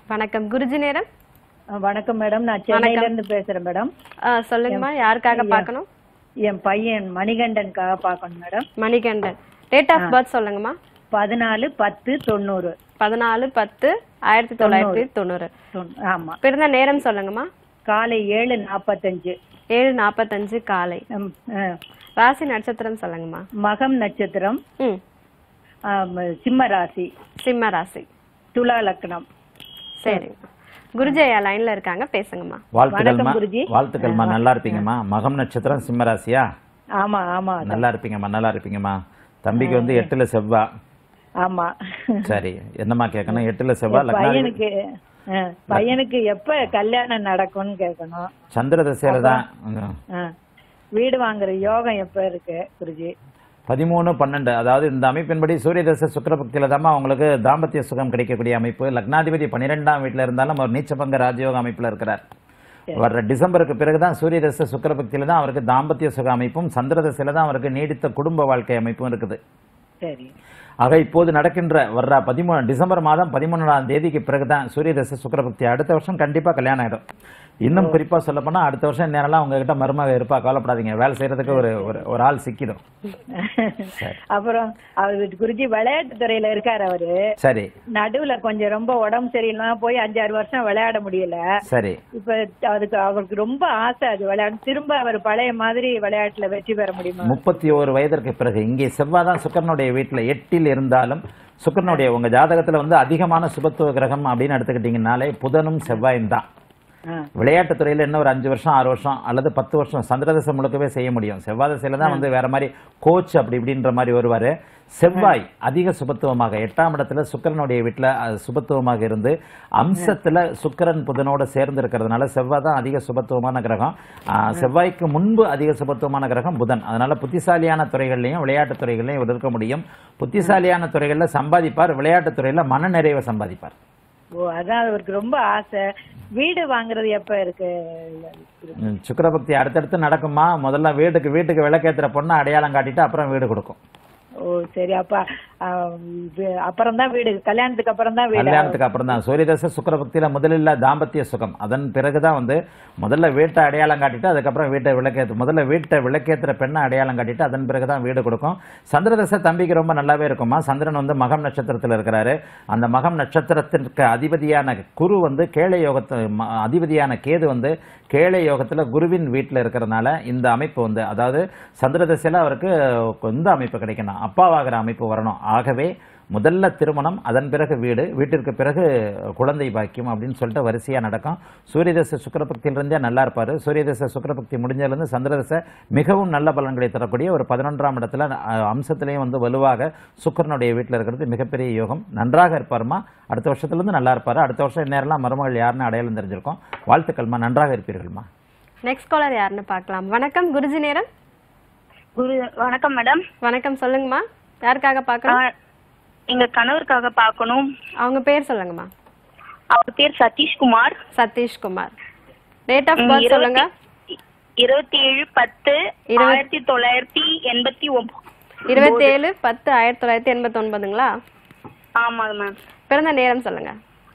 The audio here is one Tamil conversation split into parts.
வணக்கம் குருஜி நேரம் அஹ் வணக்கம் மேடம் நான் சென்னையில இருந்து பேசுறேன் மேடம் ஆ, சொல்லுங்கம்மா யாருக்காக பார்க்கணும் என் பையன் மணிகண்டனுக்காக பார்க்கணும் madam Manikandan date of birth சொல்லுங்கம்மா பதினாலு பத்து தொண்ணூறு பதினாலு பத்து ஆயிரத்தி தொள்ளாயிரத்தி தொண்ணூறு தொண்ணூ- ஆமா பிறந்த நேரம் சொல்லுங்கம்மா காலை ஏழு நாப்பத்தஞ்சு ஏழு நாற்பத்தஞ்சு காலை ம், அஹ், ராசி நட்சத்திரம் சொல்லுங்கம்மா மகம் நட்சத்திரம் ம் ஆம், சிம்ம ராசி சிம்ம ராசி துலா லக்னம் சரிங்க குருஜயா லைன்ல இருக்காங்க பேசுங்கம்மா வாழ்த்துக்கள்மா வணக்கம் குருஜி. வாழ்த்துக்கள்மா நல்லா இருப்பீங்கம்மா மகம் நட்சத்திரம் சிம்மராசியா ஆமா ஆமா நல்லா இருப்பீங்கம்மா நல்லா இருப்பீங்கம்மா தம்பிக்கு வந்து எட்டுல செவ்வா ஆமா சரி என்னம்மா கேட்கணும் எட்டுல செவ்வா லக்னாதி பையனுக்கு அஹ், பையனுக்கு எப்ப கல்யாணம் நடக்கும்னு கேட்கணும் சந்திர தசையில தான் ம், அஹ், வீடு வாங்குற யோகம் எப்ப இருக்கு குருஜி பதிமூணு பன்னெண்டு அதாவது இந்த அமைப்பின்படி சூரிய தசை சுக்கரபக்தியில தான் அவங்களுக்கு தாம்பத்திய சுகம் கிடைக்கக்கூடிய அமைப்பு லக்னாதிபதி பன்னிரெண்டாம் வீட்டில் இருந்தாலும் அவர் நீச்சபங்க ராஜயோக அமைப்பில் இருக்கிறார் வர்ற டிசம்பருக்கு பிறகுதான் சூரிய தசை சுக்கரபக்தியில தான் அவருக்கு தாம்பத்திய சுக அமைப்பும் சந்திர தசையில தான் அவருக்கு நீடித்த குடும்ப வாழ்க்கை அமைப்பும் இருக்குது சரி ஆக இப்போது நடக்கின்ற வர்ற பதிமூணு டிசம்பர் மாதம் பதிமூணாம் தேதிக்கு பிறகுதான் சூரிய தசை சுக்கரபக்தி அடுத்த வருஷம் கண்டிப்பா கல்யாணம் ஆயிடும் இன்னும் குறிப்பா சொல்ல போனா அடுத்த வருஷம் நேரம்லாம் உங்ககிட்ட மருமக இருப்பா கவலைப்படாதீங்க வேலை செய்யறதுக்கு ஒரு ஒரு- ஒரு ஆள் சிக்கிடும் அப்புறம் அவர் குருஜி விளையாட்டு துறையில இருக்காரு அவரு சரி நடுவுல கொஞ்சம் ரொம்ப உடம்பு சரியில்லாம போய் அஞ்சாறு வருஷம் விளையாட முடியல சரி இப்ப அதுக்கு அவருக்கு ரொம்ப ஆசை அது விளையாட திரும்ப அவர் பழைய மாதிரி விளையாட்டுல வெற்றி பெற முடியுமா முப்பத்தி ஓரு வயதிற்கு பிறகு இங்கே செவ்வாய் தான் சுக்கரனுடைய வீட்டில் எட்டில் இருந்தாலும் சுக்கரனுடைய உங்க ஜாதகத்துல வந்து அதிகமான சுபத்துவ கிரகம் அப்படின்னு எடுத்துக்கிட்டீங்கனாலே புதனும் செவ்வாயும் தான் ஆ, விளையாட்டுத் துறையில இன்னும் ஒரு அஞ்சு வருஷம் ஆறு வருஷம் அல்லது பத்து வருஷம் சந்திரதசை முழுக்கவே செய்ய முடியும் செவ்வாய் தசையில தான் வந்து வேற மாதிரி கோச் அப்படி இப்படின்ற மாதிரி வருவாரு செவ்வாய் அதிக சுபத்துவமாக எட்டாம் இடத்துல சுக்கிரனுடைய வீட்டுல அஹ், சுபத்துவமாக இருந்து அம்சத்துல சுக்கிரன் புதனோட சேர்ந்து இருக்கிறதுனால செவ்வாய் தான் அதிக சுபத்துவமான கிரகம் ஆஹ், செவ்வாய்க்கு முன்பு அதிக சுபத்துவமான கிரகம் புதன் அதனால புத்திசாலியான துறைகள்லையும் விளையாட்டுத் துறைகள்லையும் இவர் இருக்க முடியும் புத்திசாலியான துறைகள்ல சம்பாதிப்பார் விளையாட்டுத் துறையில மனநிறைவை சம்பாதிப்பார் ஓ அதான் அவருக்கு ரொம்ப ஆசை வீடு வாங்குறது எப்ப இருக்கு ம், சுக்கிரபக்தி அடுத்தடுத்து நடக்குமா முதல்ல வீட்டுக்கு வீட்டுக்கு விளக்கேத்துற பொண்ணை அடையாளம் காட்டிட்டு அப்புறம் வீடு கொடுக்கும் ஓ சரி அப்ப அப்புறம் தான் வீடு கல்யாணத்துக்கு அப்புறம் தான் வீடு கல்யாணத்துக்கு அப்புறம் தான் சூரியதசை சுக்கிரபக்தியில முதலில் தாம்பத்திய சுகம் அதன் பிறகுதான் வந்து முதல்ல வீட்டை அடையாளம் காட்டிட்டு அதுக்கப்புறம் வீட்டை விளக்கேற்று முதல்ல வீட்டை விளக்கேத்துற பெண்ணை அடையாளம் காட்டிட்டு அதன் பிறகுதான் வீடு கொடுக்கும் சந்திரதசை தம்பிக்கு ரொம்ப நல்லாவே இருக்குமா சந்திரன் வந்து மகம் நட்சத்திரத்தில் இருக்கிறாரு அந்த மகம் நட்சத்திரத்திற்கு அதிபதியான குரு வந்து கேளை யோகத்து ம- அதிபதியான கேது வந்து கேளை யோகத்துல குருவின் வீட்டில் இருக்கிறதுனால இந்த அமைப்பு வந்து அதாவது சந்திரதசையில அவருக்கு இந்த அமைப்பு கிடைக்கணும் அப்பாவாகிற அமைப்பு வரணும் ஆகவே முதல்ல திருமணம் அதன் பிறகு வீடு வீட்டிற்கு பிறகு குழந்தை பாக்கியம் அப்படின்னு சொல்லிட்டு வரிசையா நடக்கும் சூரியதசை சுக்கரபக்தியிலிருந்தே நல்லா இருப்பாரு சூரியதசை சுக்கரபக்தி முடிஞ்சதுலேருந்து சந்திரதசை மிகவும் நல்ல பலன்களை தரக்கூடிய ஒரு பதினொன்றாம் இடத்துல அஹ், அம்சத்திலையும் வந்து வலுவாக சுக்கிரனுடைய வீட்டில் இருக்கிறது மிகப்பெரிய யோகம் நன்றாக இருப்பாருமா அடுத்த வருஷத்துலேருந்து நல்லா இருப்பாரு அடுத்த வருஷம் இந்நேரம்லாம் மருமகள் யாருன்னு அடையாளம் தெரிஞ்சிருக்கும் வாழ்த்துக்கள்மா நன்றாக இருப்பீர்கள்மா நெக்ஸ்ட் காலர் யாருன்னு பார்க்கலாம் வணக்கம் குருஜி நேரம் குரு வணக்கம் மேடம் வணக்கம் சொல்லுங்கம்மா யாருக்காக பார்க்கணும் ஆ, எங்க கணவருக்காக பார்க்கணும் அவங்க பேர் சொல்லுங்கம்மா அவர் பேர் Satheeshkumar Satheeshkumar date of birth சொல்லுங்க இருபத்தி ஏழு பத்து இருபத்- ஆயிரத்தி தொள்ளாயிரத்தி எண்பத்தி ஒன்பது இருபத்தி ஏழு பத்து ஆயிரத்தி தொள்ளாயிரத்தி எண்பத்தி ஒன்பதுங்களா ஆமாங்க மேம் பிறந்த நேரம் சொல்லுங்க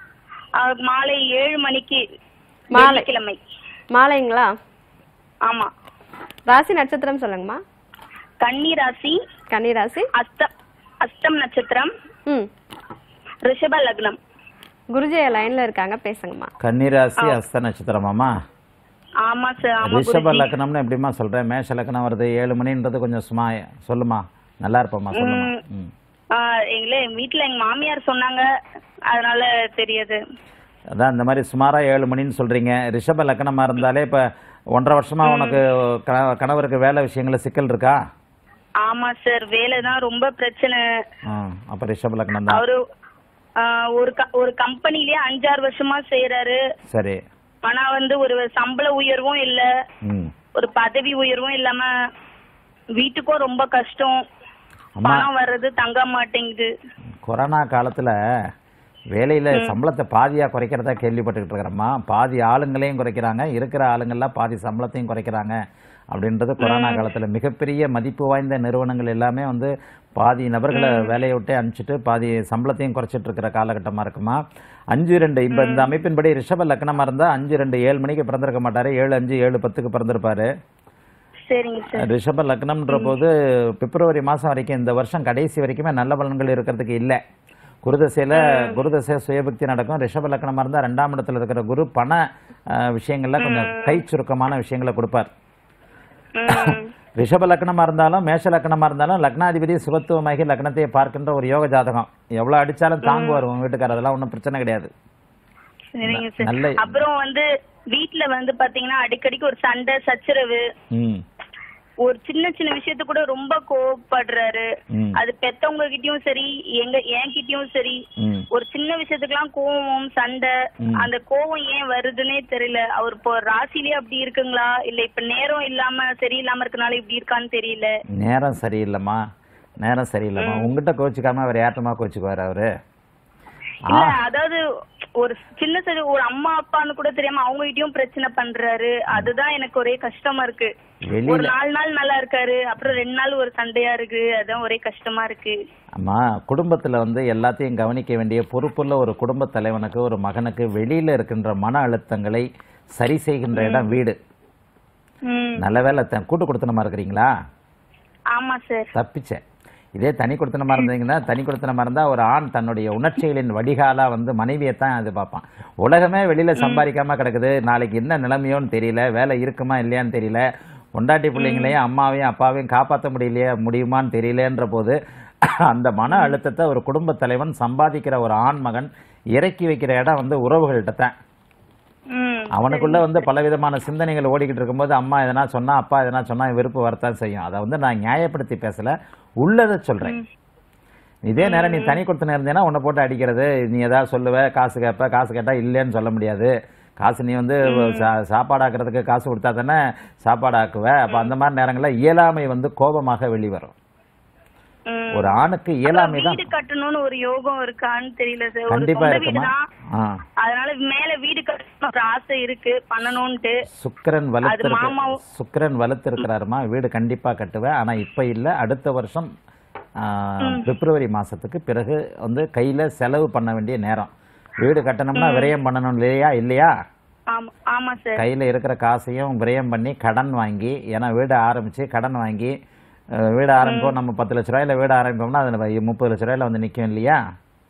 மாலை ஏழு மணிக்கு மாலை. கிழமை மாலைங்களா ஆமா ராசி நட்சத்திரம் சொல்லுங்கம்மா கன்னி ராசி கன்னிராசி அஸ்தம் அஸ்தம் நட்சத்திரம் ம் ரிஷப லக்னம் குருஜி லைன்ல இருக்காங்க பேசுங்கம்மா கன்னிராசி அஸ்த நட்சத்திரமாமா ஆமா சார் ஆமா ரிஷப குருஜி லக்னம்னு எப்படிம்மா சொல்றேன் மேஷ லக்னம் வருது ஏழு மணின்றது கொஞ்சம் சும்மா சொல்லுமா நல்லா இருப்போம்மா சொல்லுமா ம். ஆ, எங்களே வீட்டுல எங்க மாமியார் சொன்னாங்க அதனால தெரியுது அதான் இந்த மாதிரி சுமாரா ஏழு மணின்னு சொல்றீங்க ரிஷப லக்னமா இருந்தாலே இப்ப ஒன்றரை வருஷமா உனக்கு கண- கணவருக்கு வேலை விஷயங்கள சிக்கல் இருக்கா ஆமா சார் வேலை தான் ரொம்ப பிரச்சனை ஆ, அப்ப ரிஷப லக்னம் தான் அவரு ஆ, ஒரு க- ஒரு கம்பெனிலயே அஞ்சாறு வருஷமா செய்யறாரு சரி ஆனா வந்து ஒரு சம்பள உயர்வும் இல்ல ம் ஒரு பதவி உயர்வும் இல்லாம வீட்டுக்கும் ரொம்ப கஷ்டம் அம்மா. பணம் வர்றது தங்க மாட்டேங்குது கொரோனா காலத்துல வேலையில சம்பளத்தை பாதியா குறைக்கிறதா கேள்விப்பட்டுக்கிட்டு இருக்கிறோம்மா பாதி ஆளுங்களையும் குறைக்கிறாங்க இருக்கிற ஆளுங்கள்லாம் பாதி சம்பளத்தையும் குறைக்கிறாங்க அப்படின்றது கொரோனா காலத்தில் மிகப்பெரிய மதிப்பு வாய்ந்த நிறுவனங்கள் எல்லாமே வந்து பாதி நபர்களை வேலையை விட்டே அனுப்பிச்சிட்டு பாதி சம்பளத்தையும் குறைச்சிட்டு இருக்கிற காலகட்டமாக இருக்குமா அஞ்சு ரெண்டு இப்போ இந்த அமைப்பின்படி ரிஷப லக்னமாக இருந்தால் அஞ்சு ரெண்டு ஏழு மணிக்கு பிறந்திருக்க மாட்டார் ஏழு அஞ்சு ஏழு பத்துக்கு பிறந்திருப்பாரு சரிங்க சார் ரிஷப லக்னம்ன்ற போது பிப்ரவரி மாதம் வரைக்கும் இந்த வருஷம் கடைசி வரைக்குமே நல்ல பலன்கள் இருக்கிறதுக்கு இல்லை குருதசையில் குருதசை சுயபக்தி நடக்கும் ரிஷப லக்னமாக இருந்தால் ரெண்டாம் இடத்துல இருக்கிற குரு பண அஹ், விஷயங்கள்ல கொஞ்சம் கை சுருக்கமான விஷயங்களை கொடுப்பார் ம் ரிஷப லக்னமாக இருந்தாலும் மேஷ லக்னமாக இருந்தாலும் லக்னாதிபதி சுகத்துவமாகி லக்னத்தையே பார்க்கின்ற ஒரு யோக ஜாதகம் எவ்வளோ அடித்தாலும் தாங்குவார் உங்கள் வீட்டுக்காரர் அதெல்லாம் ஒன்றும் பிரச்சனை கிடையாது சரிங்க சார் நல்ல அப்புறம் வந்து வீட்ல வந்து பாத்தீங்கன்னா அடிக்கடிக்கு ஒரு சண்டை சச்சரவு ம் ஒரு சின்ன சின்ன விஷயத்து கூட ரொம்ப கோவப்படுறாரு ம் அது பெத்தவங்க கிட்டயும் சரி எங்க என்கிட்டயும் சரி ம் ஒரு சின்ன விஷயத்துக்குலாம் கோவம் சண்டை அந்த கோவம் ஏன் வருதுன்னே தெரியல அவர் இப்போ ராசிலேயே அப்படி இருக்குங்களா இல்ல இப்ப நேரம் இல்லாம சரியில்லாம இருக்கனால இப்படி இருக்கான்னு தெரியல நேரம் சரியில்லைம்மா நேரம் சரியில்லைம்மா உங்ககிட்ட கோச்சிக்காம அவர் யார்ட்டமா கோச்சிக்குவார் அவரு இல்ல அதாவது ஒரு சின்ன சரி ஒரு அம்மா அப்பான்னு கூட தெரியாம அவங்க கிட்டயும் பிரச்சனை பண்றாரு அதுதான் எனக்கு ஒரே கஷ்டமா இருக்கு ஒரு வெளியில நாலு நாள் நல்லா இருக்காரு அப்புறம் ரெண்டு நாள் ஒரு சண்டையா இருக்கு அதான் ஒரே கஷ்டமா இருக்கு அம்மா குடும்பத்துல வந்து எல்லாத்தையும் கவனிக்க வேண்டிய பொறுப்புள்ள ஒரு குடும்ப தலைவனுக்கு ஒரு மகனுக்கு வெளியில இருக்கின்ற மன அழுத்தங்களை சரி செய்கின்ற இடம் வீடு ம் நல்ல வேலை த- கூட்டு கொடுத்தனமா இருக்கிறீங்களா ஆமா சார் தப்பிச்சேன் இதே தனி கொடுத்தனமா இருந்தீங்கன்னா தனி கொடுத்தனமா இருந்தா ஒரு ஆண் தன்னுடைய உணர்ச்சிகளின் வடிகாலா வந்து மனைவியை தான் அது பார்ப்பான் உலகமே வெளியில சம்பாதிக்காம கிடக்குது நாளைக்கு என்ன நிலைமையோன்னு தெரியல வேலை இருக்குமா இல்லையான்னு தெரியல பொண்டாட்டி பிள்ளைங்களையும் அம்மாவையும் அப்பாவையும் காப்பாற்ற முடியலையே முடியுமான்னு தெரியலன்ற போது அந்த மன அழுத்தத்தை ஒரு குடும்ப தலைவன் சம்பாதிக்கிற ஒரு ஆண் மகன் இறக்கி வைக்கிற இடம் வந்து உறவுகள்கிட்ட தான் ம் அவனுக்குள்ள வந்து பலவிதமான சிந்தனைகள் ஓடிக்கிட்டு இருக்கும்போது அம்மா எதனா சொன்னா அப்பா எதனா சொன்னா வெறுப்பு வரத்தான் செய்யும் அதை வந்து நான் நியாயப்படுத்தி பேசல உள்ளதை சொல்றேன் இதே நேரம் நீ தனி கொடுத்து இருந்தேன்னா உன்னை போட்டு அடிக்கிறது நீ ஏதாவது சொல்லுவ காசு கேட்ப காசு கேட்டா இல்லைன்னு சொல்ல முடியாது காசு நீ வந்து சா- சாப்பாடு ஆக்குறதுக்கு காசு கொடுத்தா தானே சாப்பாடு ஆக்குவ அப்ப அந்த மாதிரி நேரங்களில் இயலாமை வந்து கோபமாக வெளிவரும் ம். ஒரு ஆணுக்கு இயலாமை தான் வீடு கட்டணும்னு ஒரு யோகம் இருக்கான்னு தெரியல சார் ஒரு கண்டிப்பா சொந்த வீடு இருக்குமா தான் ஆ அதனால மேல வீடு கட்டணும் ஒரு ஆசை இருக்கு பண்ணணும்ட்டு சுக்கிரன் வலுத்து மாமாவும்- சுக்கிரன் வலுத்து இருக்கிறாருமா வீடு கண்டிப்பா கட்டுவேன் ஆனா இப்ப இல்ல அடுத்த வருஷம் ஆ, பிப்ரவரி மாசத்துக்கு பிறகு வந்து கையில செலவு பண்ண வேண்டிய நேரம் வீடு கட்டணும்னா விரயம் பண்ணணும் இல்லையா இல்லையா ஆமா ஆமா சார் கையில இருக்கிற காசையும் விரயம் பண்ணி கடன் வாங்கி ஏன்னா வீடு ஆரம்பிச்சு கடன் வாங்கி அஹ், வீடு ஆரம்பிப்போம் நம்ம பத்து லட்ச ரூபாயில வீடு ஆரம்பிப்போம்னா அதுல முப்பது லட்ச ரூபாயில வந்து நிக்கும் இல்லையா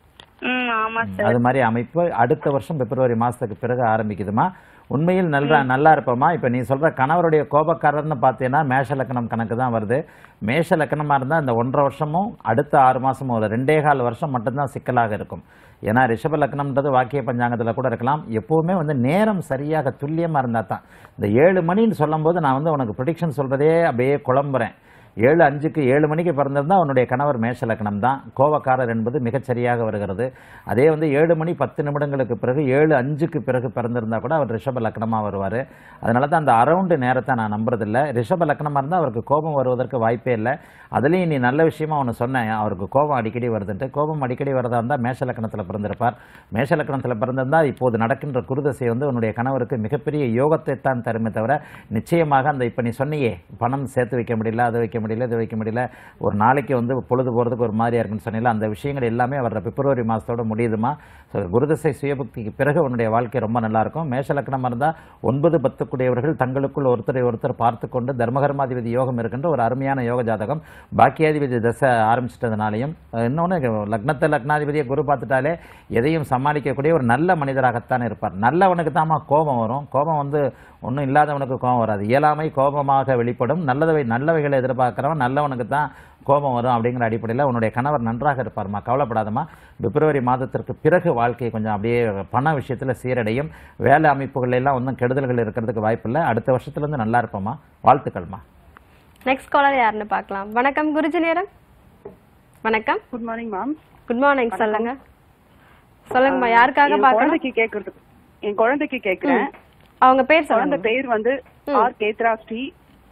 ம் ஆமா சார் அது மாதிரி அமைப்பு அடுத்த வருஷம் பிப்ரவரி மாசத்துக்கு பிறகு ஆரம்பிக்குதுமா உண்மையில் நல்லா நல்லா இருப்போமா இப்போ நீ சொல்ற கணவருடைய கோபக்காரர்னு பார்த்தீங்கன்னா மேஷ லக்கணம் கணக்கு தான் வருது மேஷ லக்கணமா இருந்தால் இந்த ஒன்றரை வருஷமும் அடுத்த ஆறு மாசமும் ஒரு ரெண்டே கால் வருஷம் மட்டும்தான் சிக்கலாக இருக்கும் ஏன்னா ரிஷப லக்னம்ன்றது வாக்கிய பஞ்சாங்கத்தில் கூட இருக்கலாம் எப்பவுமே வந்து நேரம் சரியாக துல்லியமாக இருந்தால் தான் இந்த ஏழு மணின்னு சொல்லும்போது நான் வந்து உனக்கு ப்ரிடிக்ஷன் சொல்றதே அப்படியே குழம்புறேன் ஏழு அஞ்சுக்கு ஏழு மணிக்கு பிறந்திருந்தா அவனுடைய கணவர் மேஷ லக்னம் தான் கோவக்காரர் என்பது மிகச் சரியாக வருகிறது அதே வந்து ஏழு மணி பத்து நிமிடங்களுக்கு பிறகு ஏழு அஞ்சுக்கு பிறகு பிறந்திருந்தா கூட அவர் ரிஷப லக்னமாக வருவார் அதனால தான் அந்த அரவுண்டு நேரத்தை நான் நம்புறதில்ல ரிஷப லக்னமாக இருந்தால் அவருக்கு கோபம் வருவதற்கு வாய்ப்பே இல்லை அதுலேயும் நீ நல்ல விஷயமா ஒன்று சொன்னேன் அவருக்கு கோபம் அடிக்கடி வருதுன்ட்டு கோபம் அடிக்கடி வரதா இருந்தால் மேஷ லக்னத்தில் பிறந்திருப்பார் மேஷ லக்னத்தில் பிறந்திருந்தால் இப்போது நடக்கின்ற குருதசை வந்து உன்னுடைய கணவருக்கு மிகப்பெரிய யோகத்தை தான் தருமே தவிர நிச்சயமாக அந்த இப்போ நீ சொன்னியே பணம் சேர்த்து வைக்க முடியல அதை வைக்க முடியல இது வைக்க முடியல ஒரு நாளைக்கு வந்து பொழுது போகிறதுக்கு ஒரு மாதிரியா இருக்குன்னு சொன்னீங்களா அந்த விஷயங்கள் எல்லாமே வர்ற பிப்ரவரி மாதத்தோட முடியுதுமா ஸோ குருதசை சுயபக்திக்கு பிறகு உன்னுடைய வாழ்க்கை ரொம்ப நல்லா இருக்கும் மேஷ லக்னமாக இருந்தால் ஒன்பது பத்துக்குடையவர்கள் தங்களுக்குள் ஒருத்தரை ஒருத்தர் பார்த்து கொண்டு தர்மகர்மாதிபதி யோகம் இருக்கின்ற ஒரு அருமையான யோக ஜாதகம் பாக்கியாதிபதி தசை ஆரம்பிச்சிட்டதுனாலையும் இன்னொன்று லக்னத்தை லக்னாதிபதியை குரு பார்த்துட்டாலே எதையும் சமாளிக்கக்கூடிய ஒரு நல்ல மனிதராகத்தான் இருப்பார் நல்லவனுக்கு தாம்மா கோபம் வரும் கோபம் வந்து ஒன்றும் இல்லாதவனுக்கு கோபம் வராது இயலாமை கோபமாக வெளிப்படும் நல்லதவை நல்லவைகளை எதிர்பார்க்கிறவன் நல்லவனுக்கு தான் கோபம் வரும் அப்படிங்கிற அடிப்படையில் உன்னுடைய கணவர் நன்றாக இருப்பார்மா கவலைப்படாதம்மா பிப்ரவரி மாதத்திற்கு பிறகு வாழ்க்கை கொஞ்சம் அப்படியே பண விஷயத்தில் சீரடையும் வேலை அமைப்புகள் எல்லாம் ஒன்றும் கெடுதல்கள் இருக்கிறதுக்கு வாய்ப்பில்லை அடுத்த வருஷத்துலேருந்து நல்லா இருப்போம்மா வாழ்த்துக்கள்மா நெக்ஸ்ட் காலர் யாருன்னு பார்க்கலாம் வணக்கம் குருஜி நேரம் வணக்கம் good morning ma'am good morning சொல்லுங்க சொல்லுங்கம்மா யாருக்காக என் பார்க்கணும் குழந்தைக்கு கேக்குறது என் குழந்தைக்கு கேக்குறேன் அவங்க பேர் குழந்தை சொல்லுங்க பேர் வந்து R Kethra Sri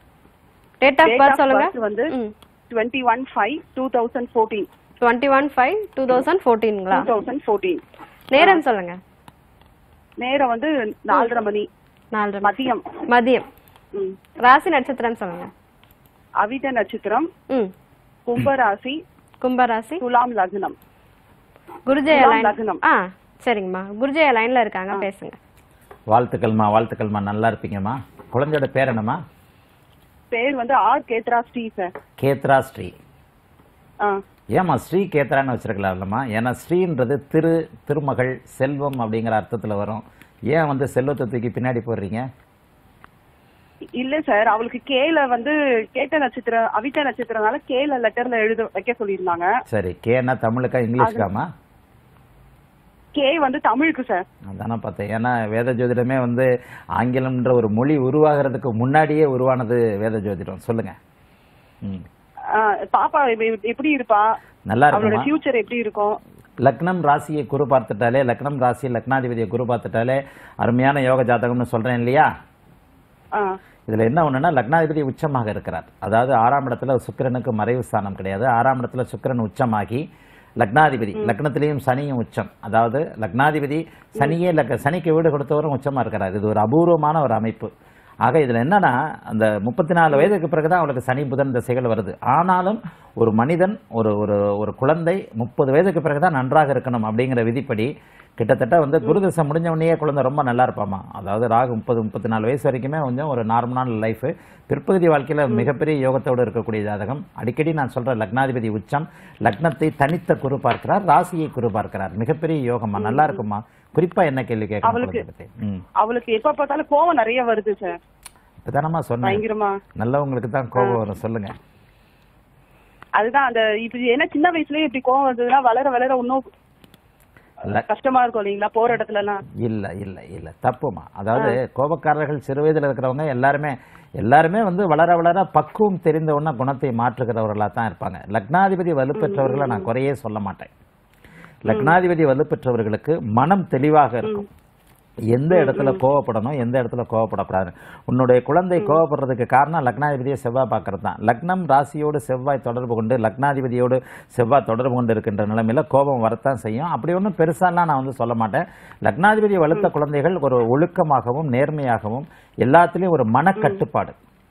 date of Date birth of சொல்லுங்க birth வந்து ம் twenty one five two thousand fourteen twenty one five two thousand ஃபோர்டீன்ங்களா டூ தௌசண்ட் ஃபோர்டீன் நேரம் சொல்லுங்க நேரம் வந்து நாலரை மணி நாலரை மணி. மதியம் மதியம் ம். ராசி நட்சத்திரம் சொல்லுங்க அவிட்ட நட்சத்திரம் ம் கும்பராசி கும்பராசி துலாம் லக்னம் குருஜய துலாம் லைன் லக்னம். ஆ சரிங்கம்மா குருஜய லைன்ல இருக்காங்க பேசுங்க வாழ்த்துக்கள்மா வாழ்த்துக்கள்மா நல்லா இருப்பீங்கம்மா குழந்தையோட பேர் என்னம்மா பேர் வந்து ஆர் கேத்ரா ஸ்ரீ சார் கேத்ரா ஸ்ரீ ஆ ஏம்மா ஸ்ரீ கேத்ரான்னு வச்சிருக்கலாம் இல்லைம்மா ஏன்னா ஸ்ரீன்றது திரு திருமகள் செல்வம் அப்படிங்கிற அர்த்தத்தில் வரும் ஏன் வந்து செல்வத்தை தூக்கி பின்னாடி போடுறீங்க இல்ல சார் அவளுக்கு கேல வந்து கேட்ட நட்சத்திரம் அவிட்ட நட்சத்திரம்னால கேல லெட்டர்ல எழுத வைக்க சொல்லியிருந்தாங்க சரி கேன்னா தமிழுக்கா இங்கிலீஷ்க்காமா கே வந்து தமிழுக்கு சார் அதானே பார்த்தேன் ஏன்னா வேத ஜோதிடமே வந்து ஆங்கிலம்ன்ற ஒரு மொழி உருவாகிறதுக்கு முன்னாடியே உருவானது வேத ஜோதிடம் சொல்லுங்க ம் ஆ, பாப்பா எப்~ எப்படி இருப்பா நல்லா அவளோட இருக்குமா ஃபியூச்சர் எப்படி இருக்கும் லக்னம் ராசியை குரு பார்த்துட்டாலே லக்னம் ராசி லக்னாதிபதியை குரு பார்த்துட்டாலே அருமையான யோக ஜாதகம்னு சொல்றேன் இல்லையா ஆ, இதுல என்ன ஒண்ணுன்னா லக்னாதிபதி உச்சமாக இருக்கிறார் அதாவது ஆறாம் இடத்துல சுக்கிரனுக்கு மறைவு ஸ்தானம் கிடையாது ஆறாம் இடத்துல சுக்கிரன் உச்சமாகி லக்னாதிபதி லக்னத்திலையும் சனியும் உச்சம் அதாவது லக்னாதிபதி சனியே லக்க சனிக்கு வீடு கொடுத்தவரும் உச்சமா இருக்கிறார் இது ஒரு அபூர்வமான ஒரு அமைப்பு ஆக இதுல என்னன்னா அந்த முப்பத்தி நாலு வயதுக்கு பிறகுதான் அவளுக்கு சனி புதன் திசைகள் வருது ஆனாலும் ஒரு மனிதன் ஒரு ஒரு ஒரு குழந்தை முப்பது வயதுக்கு பிறகுதான் நன்றாக இருக்கணும் அப்படிங்கிற விதிப்படி கிட்டத்தட்ட வந்து குருதசை முடிஞ்ச உடனே குழந்தை ரொம்ப நல்லா இருப்பாமா அதாவது ராகு முப்பது முப்பத்தி நாலு வயசு வரைக்குமே கொஞ்சம் ஒரு நார்மலான லைஃப் பிற்பகுதி வாழ்க்கையில மிகப்பெரிய யோகத்தோடு இருக்கக்கூடிய ஜாதகம் அடிக்கடி நான் சொல்றேன் லக்னாதிபதி உச்சம் லக்னத்தை தனித்த குரு பார்க்கிறார் ராசியை குரு பார்க்கிறார் மிகப்பெரிய யோகமா நல்லா இருக்குமா குறிப்பா என்ன கேள்வி கேட்கணும் அவளுக்கு- குழந்தை பத்தி? ம் அவளுக்கு எப்ப பார்த்தாலும் கோவம் நிறைய வருது சார் இப்பதானம்மா சொன்னேன் பயங்கரமா நல்லவங்களுக்கு தான் கோபம் வரும் சொல்லுங்க அதுதான் அந்த இப்படி என்ன சின்ன வயசுலயே இப்படி கோவம் வந்ததுன்னா வளர வளர இன்னும் இல்ல கஷ்டமா இருக்கும் இல்லைங்களா போற இடத்துல எல்லாம் இல்ல இல்ல இல்ல தப்புமா அதாவது கோபக்காரர்கள் சிறு வயதுல இருக்கிறவங்க எல்லாருமே எல்லாருமே வந்து வளர வளர பக்குவம் தெரிந்த உடனே குணத்தை மாற்றுகிறவர்களா தான் இருப்பாங்க லக்னாதிபதி வலுப்பெற்றவர்களை நான் குறையே சொல்ல மாட்டேன் லக்னாதிபதி வலுப்பெற்றவர்களுக்கு மனம் தெளிவாக இருக்கும் எந்த இடத்துல கோவப்படணும் எந்த இடத்துல கோவப்படக்கூடாது உன்னுடைய குழந்தை கோவப்படுறதுக்கு காரணம் லக்னாதிபதியை செவ்வாய் பார்க்கறது தான் லக்னம் ராசியோடு செவ்வாய் தொடர்பு கொண்டு லக்னாதிபதியோடு செவ்வாய் தொடர்பு கொண்டு இருக்கின்ற நிலைமையில கோபம் வரத்தான் செய்யும் அப்படி ஒன்றும் பெருசாலாம் நான் வந்து சொல்ல மாட்டேன் லக்னாதிபதி வலுத்த குழந்தைகள் ஒரு ஒழுக்கமாகவும் நேர்மையாகவும் எல்லாத்துலேயும் ஒரு மனக்கட்டுப்பாடு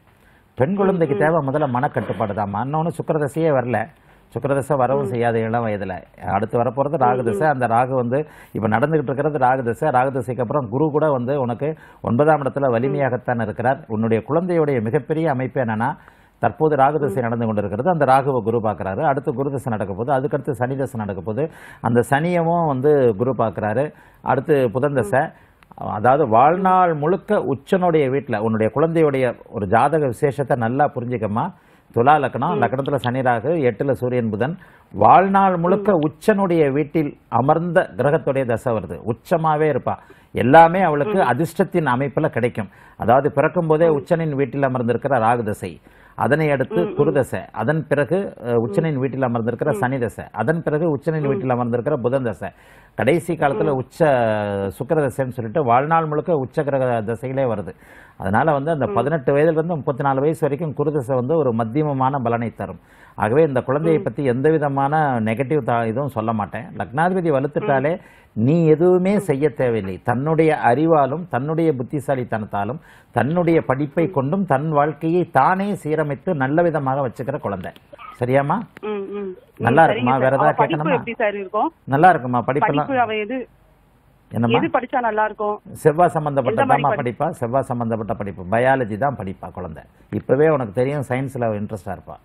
பெண் குழந்தைக்கு தேவை முதல்ல மனக்கட்டுப்பாடு தான் இன்னொன்று சுக்கரதசையே வரல சுக்கரதசை வரவும் செய்யாத இளம் வயதுல அடுத்து வரப்போறது ராகுதசை அந்த ராகு வந்து இப்ப நடந்துகிட்டு இருக்கிறது ராகுதசை ராகுதசைக்கு அப்புறம் குரு கூட வந்து உனக்கு ஒன்பதாம் இடத்துல வலிமையாகத்தான் இருக்கிறார் உன்னுடைய குழந்தையுடைய மிகப்பெரிய அமைப்பு என்னன்னா தற்போது ராகுதசை நடந்து கொண்டிருக்கிறது அந்த ராகுவை குரு பார்க்கறாரு அடுத்து குருதசை நடக்க போகுது அதுக்கடுத்து சனி தசை நடக்க போகுது அந்த சனியவும் வந்து குரு பார்க்கறாரு அடுத்து புதன் தசை அதாவது வாழ்நாள் முழுக்க உச்சனுடைய வீட்டில் உன்னுடைய குழந்தையுடைய ஒரு ஜாதக விசேஷத்தை நல்லா புரிஞ்சுக்கம்மா துலா லக்னம் லக்னத்துல சனி ராகு எட்டுல சூரியன் புதன் வாழ்நாள் முழுக்க உச்சனுடைய வீட்டில் அமர்ந்த கிரகத்துடைய தசை வருது உச்சமாவே இருப்பா எல்லாமே அவளுக்கு அதிர்ஷ்டத்தின் அமைப்புல கிடைக்கும் அதாவது பிறக்கும் போதே உச்சனின் வீட்டில் அமர்ந்திருக்கிற ராகு தசை அதனை அடுத்து குருதசை அதன் பிறகு அஹ், உச்சனின் வீட்டில் அமர்ந்திருக்கிற சனி தசை அதன் பிறகு உச்சனின் வீட்டில் அமர்ந்திருக்கிற புதன் தசை கடைசி காலத்துல உச்ச சுக்கிர தசைன்னு சொல்லிட்டு வாழ்நாள் முழுக்க உச்ச கிரக தசைகளே வருது அதனால வந்து அந்த பதினெட்டு வயதுல இருந்து முப்பத்தி நாலு வயசு வரைக்கும் குருதசை வந்து ஒரு மத்தியமமான பலனை தரும் ஆகவே இந்த குழந்தையை பத்தி எந்த விதமான நெகட்டிவ் இதுவும் சொல்ல மாட்டேன் லக்னாதிபதி வலுத்துட்டாலே நீ எதுவுமே செய்ய தேவையில்லை தன்னுடைய அறிவாலும் தன்னுடைய புத்திசாலித்தனத்தாலும் தன்னுடைய படிப்பை கொண்டும் தன் வாழ்க்கையை தானே சீரமைத்து நல்ல விதமாக வச்சுக்கிற குழந்தை சரியாம்மா ம், ம். நல்லா ம், இருக்குமா? சரிங்க வேற சார். ஏதாவது அவ படிப்பு கேட்கணுமா? எப்படி சார் இருக்கும் நல்லா இருக்குமா படிப்பெல்லாம் படிப்பு அவ எது என்னம்மா எது படிச்சா நல்லா இருக்கும் செவ்வாய் சம்பந்தப்பட்ட எந்த மாதிரி தாம்மா படி- படிப்பா செவ்வாய் சம்பந்தப்பட்ட படிப்பு பயாலஜி தான் படிப்பா குழந்தை இப்பவே உனக்கு தெரியும் சயின்ஸ்ல இன்ட்ரெஸ்டா இருப்பா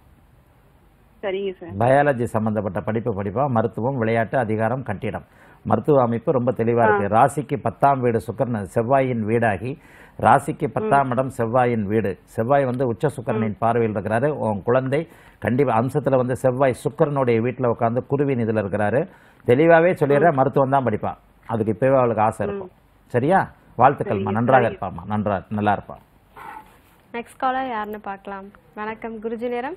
சரிங்க சார் பயாலஜி சம்பந்தப்பட்ட படிப்பு படிப்பா மருத்துவம் விளையாட்டு அதிகாரம் கட்டிடம் மருத்துவ அமைப்பு ரொம்ப தெளிவா இருக்கு ராசிக்கு பத்தாம் வீடு சுக்கரன் செவ்வாயின் வீடாகி ராசிக்கு பத்தாம் இடம் செவ்வாயின் வீடு செவ்வாய் வந்து உச்ச சுக்கரனின் பார்வையில் இருக்கிறாரு உன் குழந்தை கண்டிப்பா அம்சத்துல வந்து செவ்வாய் சுக்கரனுடைய வீட்டுல உட்கார்ந்து குருவின் இதுல இருக்கிறாரு தெளிவாவே சொல்லிடுறேன் மருத்துவம் தான் படிப்பா அதுக்கு இப்பவே அவளுக்கு ஆசை இருக்கும் சரியா வாழ்த்துக்கள்மா நன்றாக இருப்பாம்மா நன்றா நல்லா இருப்பா நெக்ஸ்ட் காலர் யாருன்னு பார்க்கலாம் வணக்கம் குருஜி நேரம்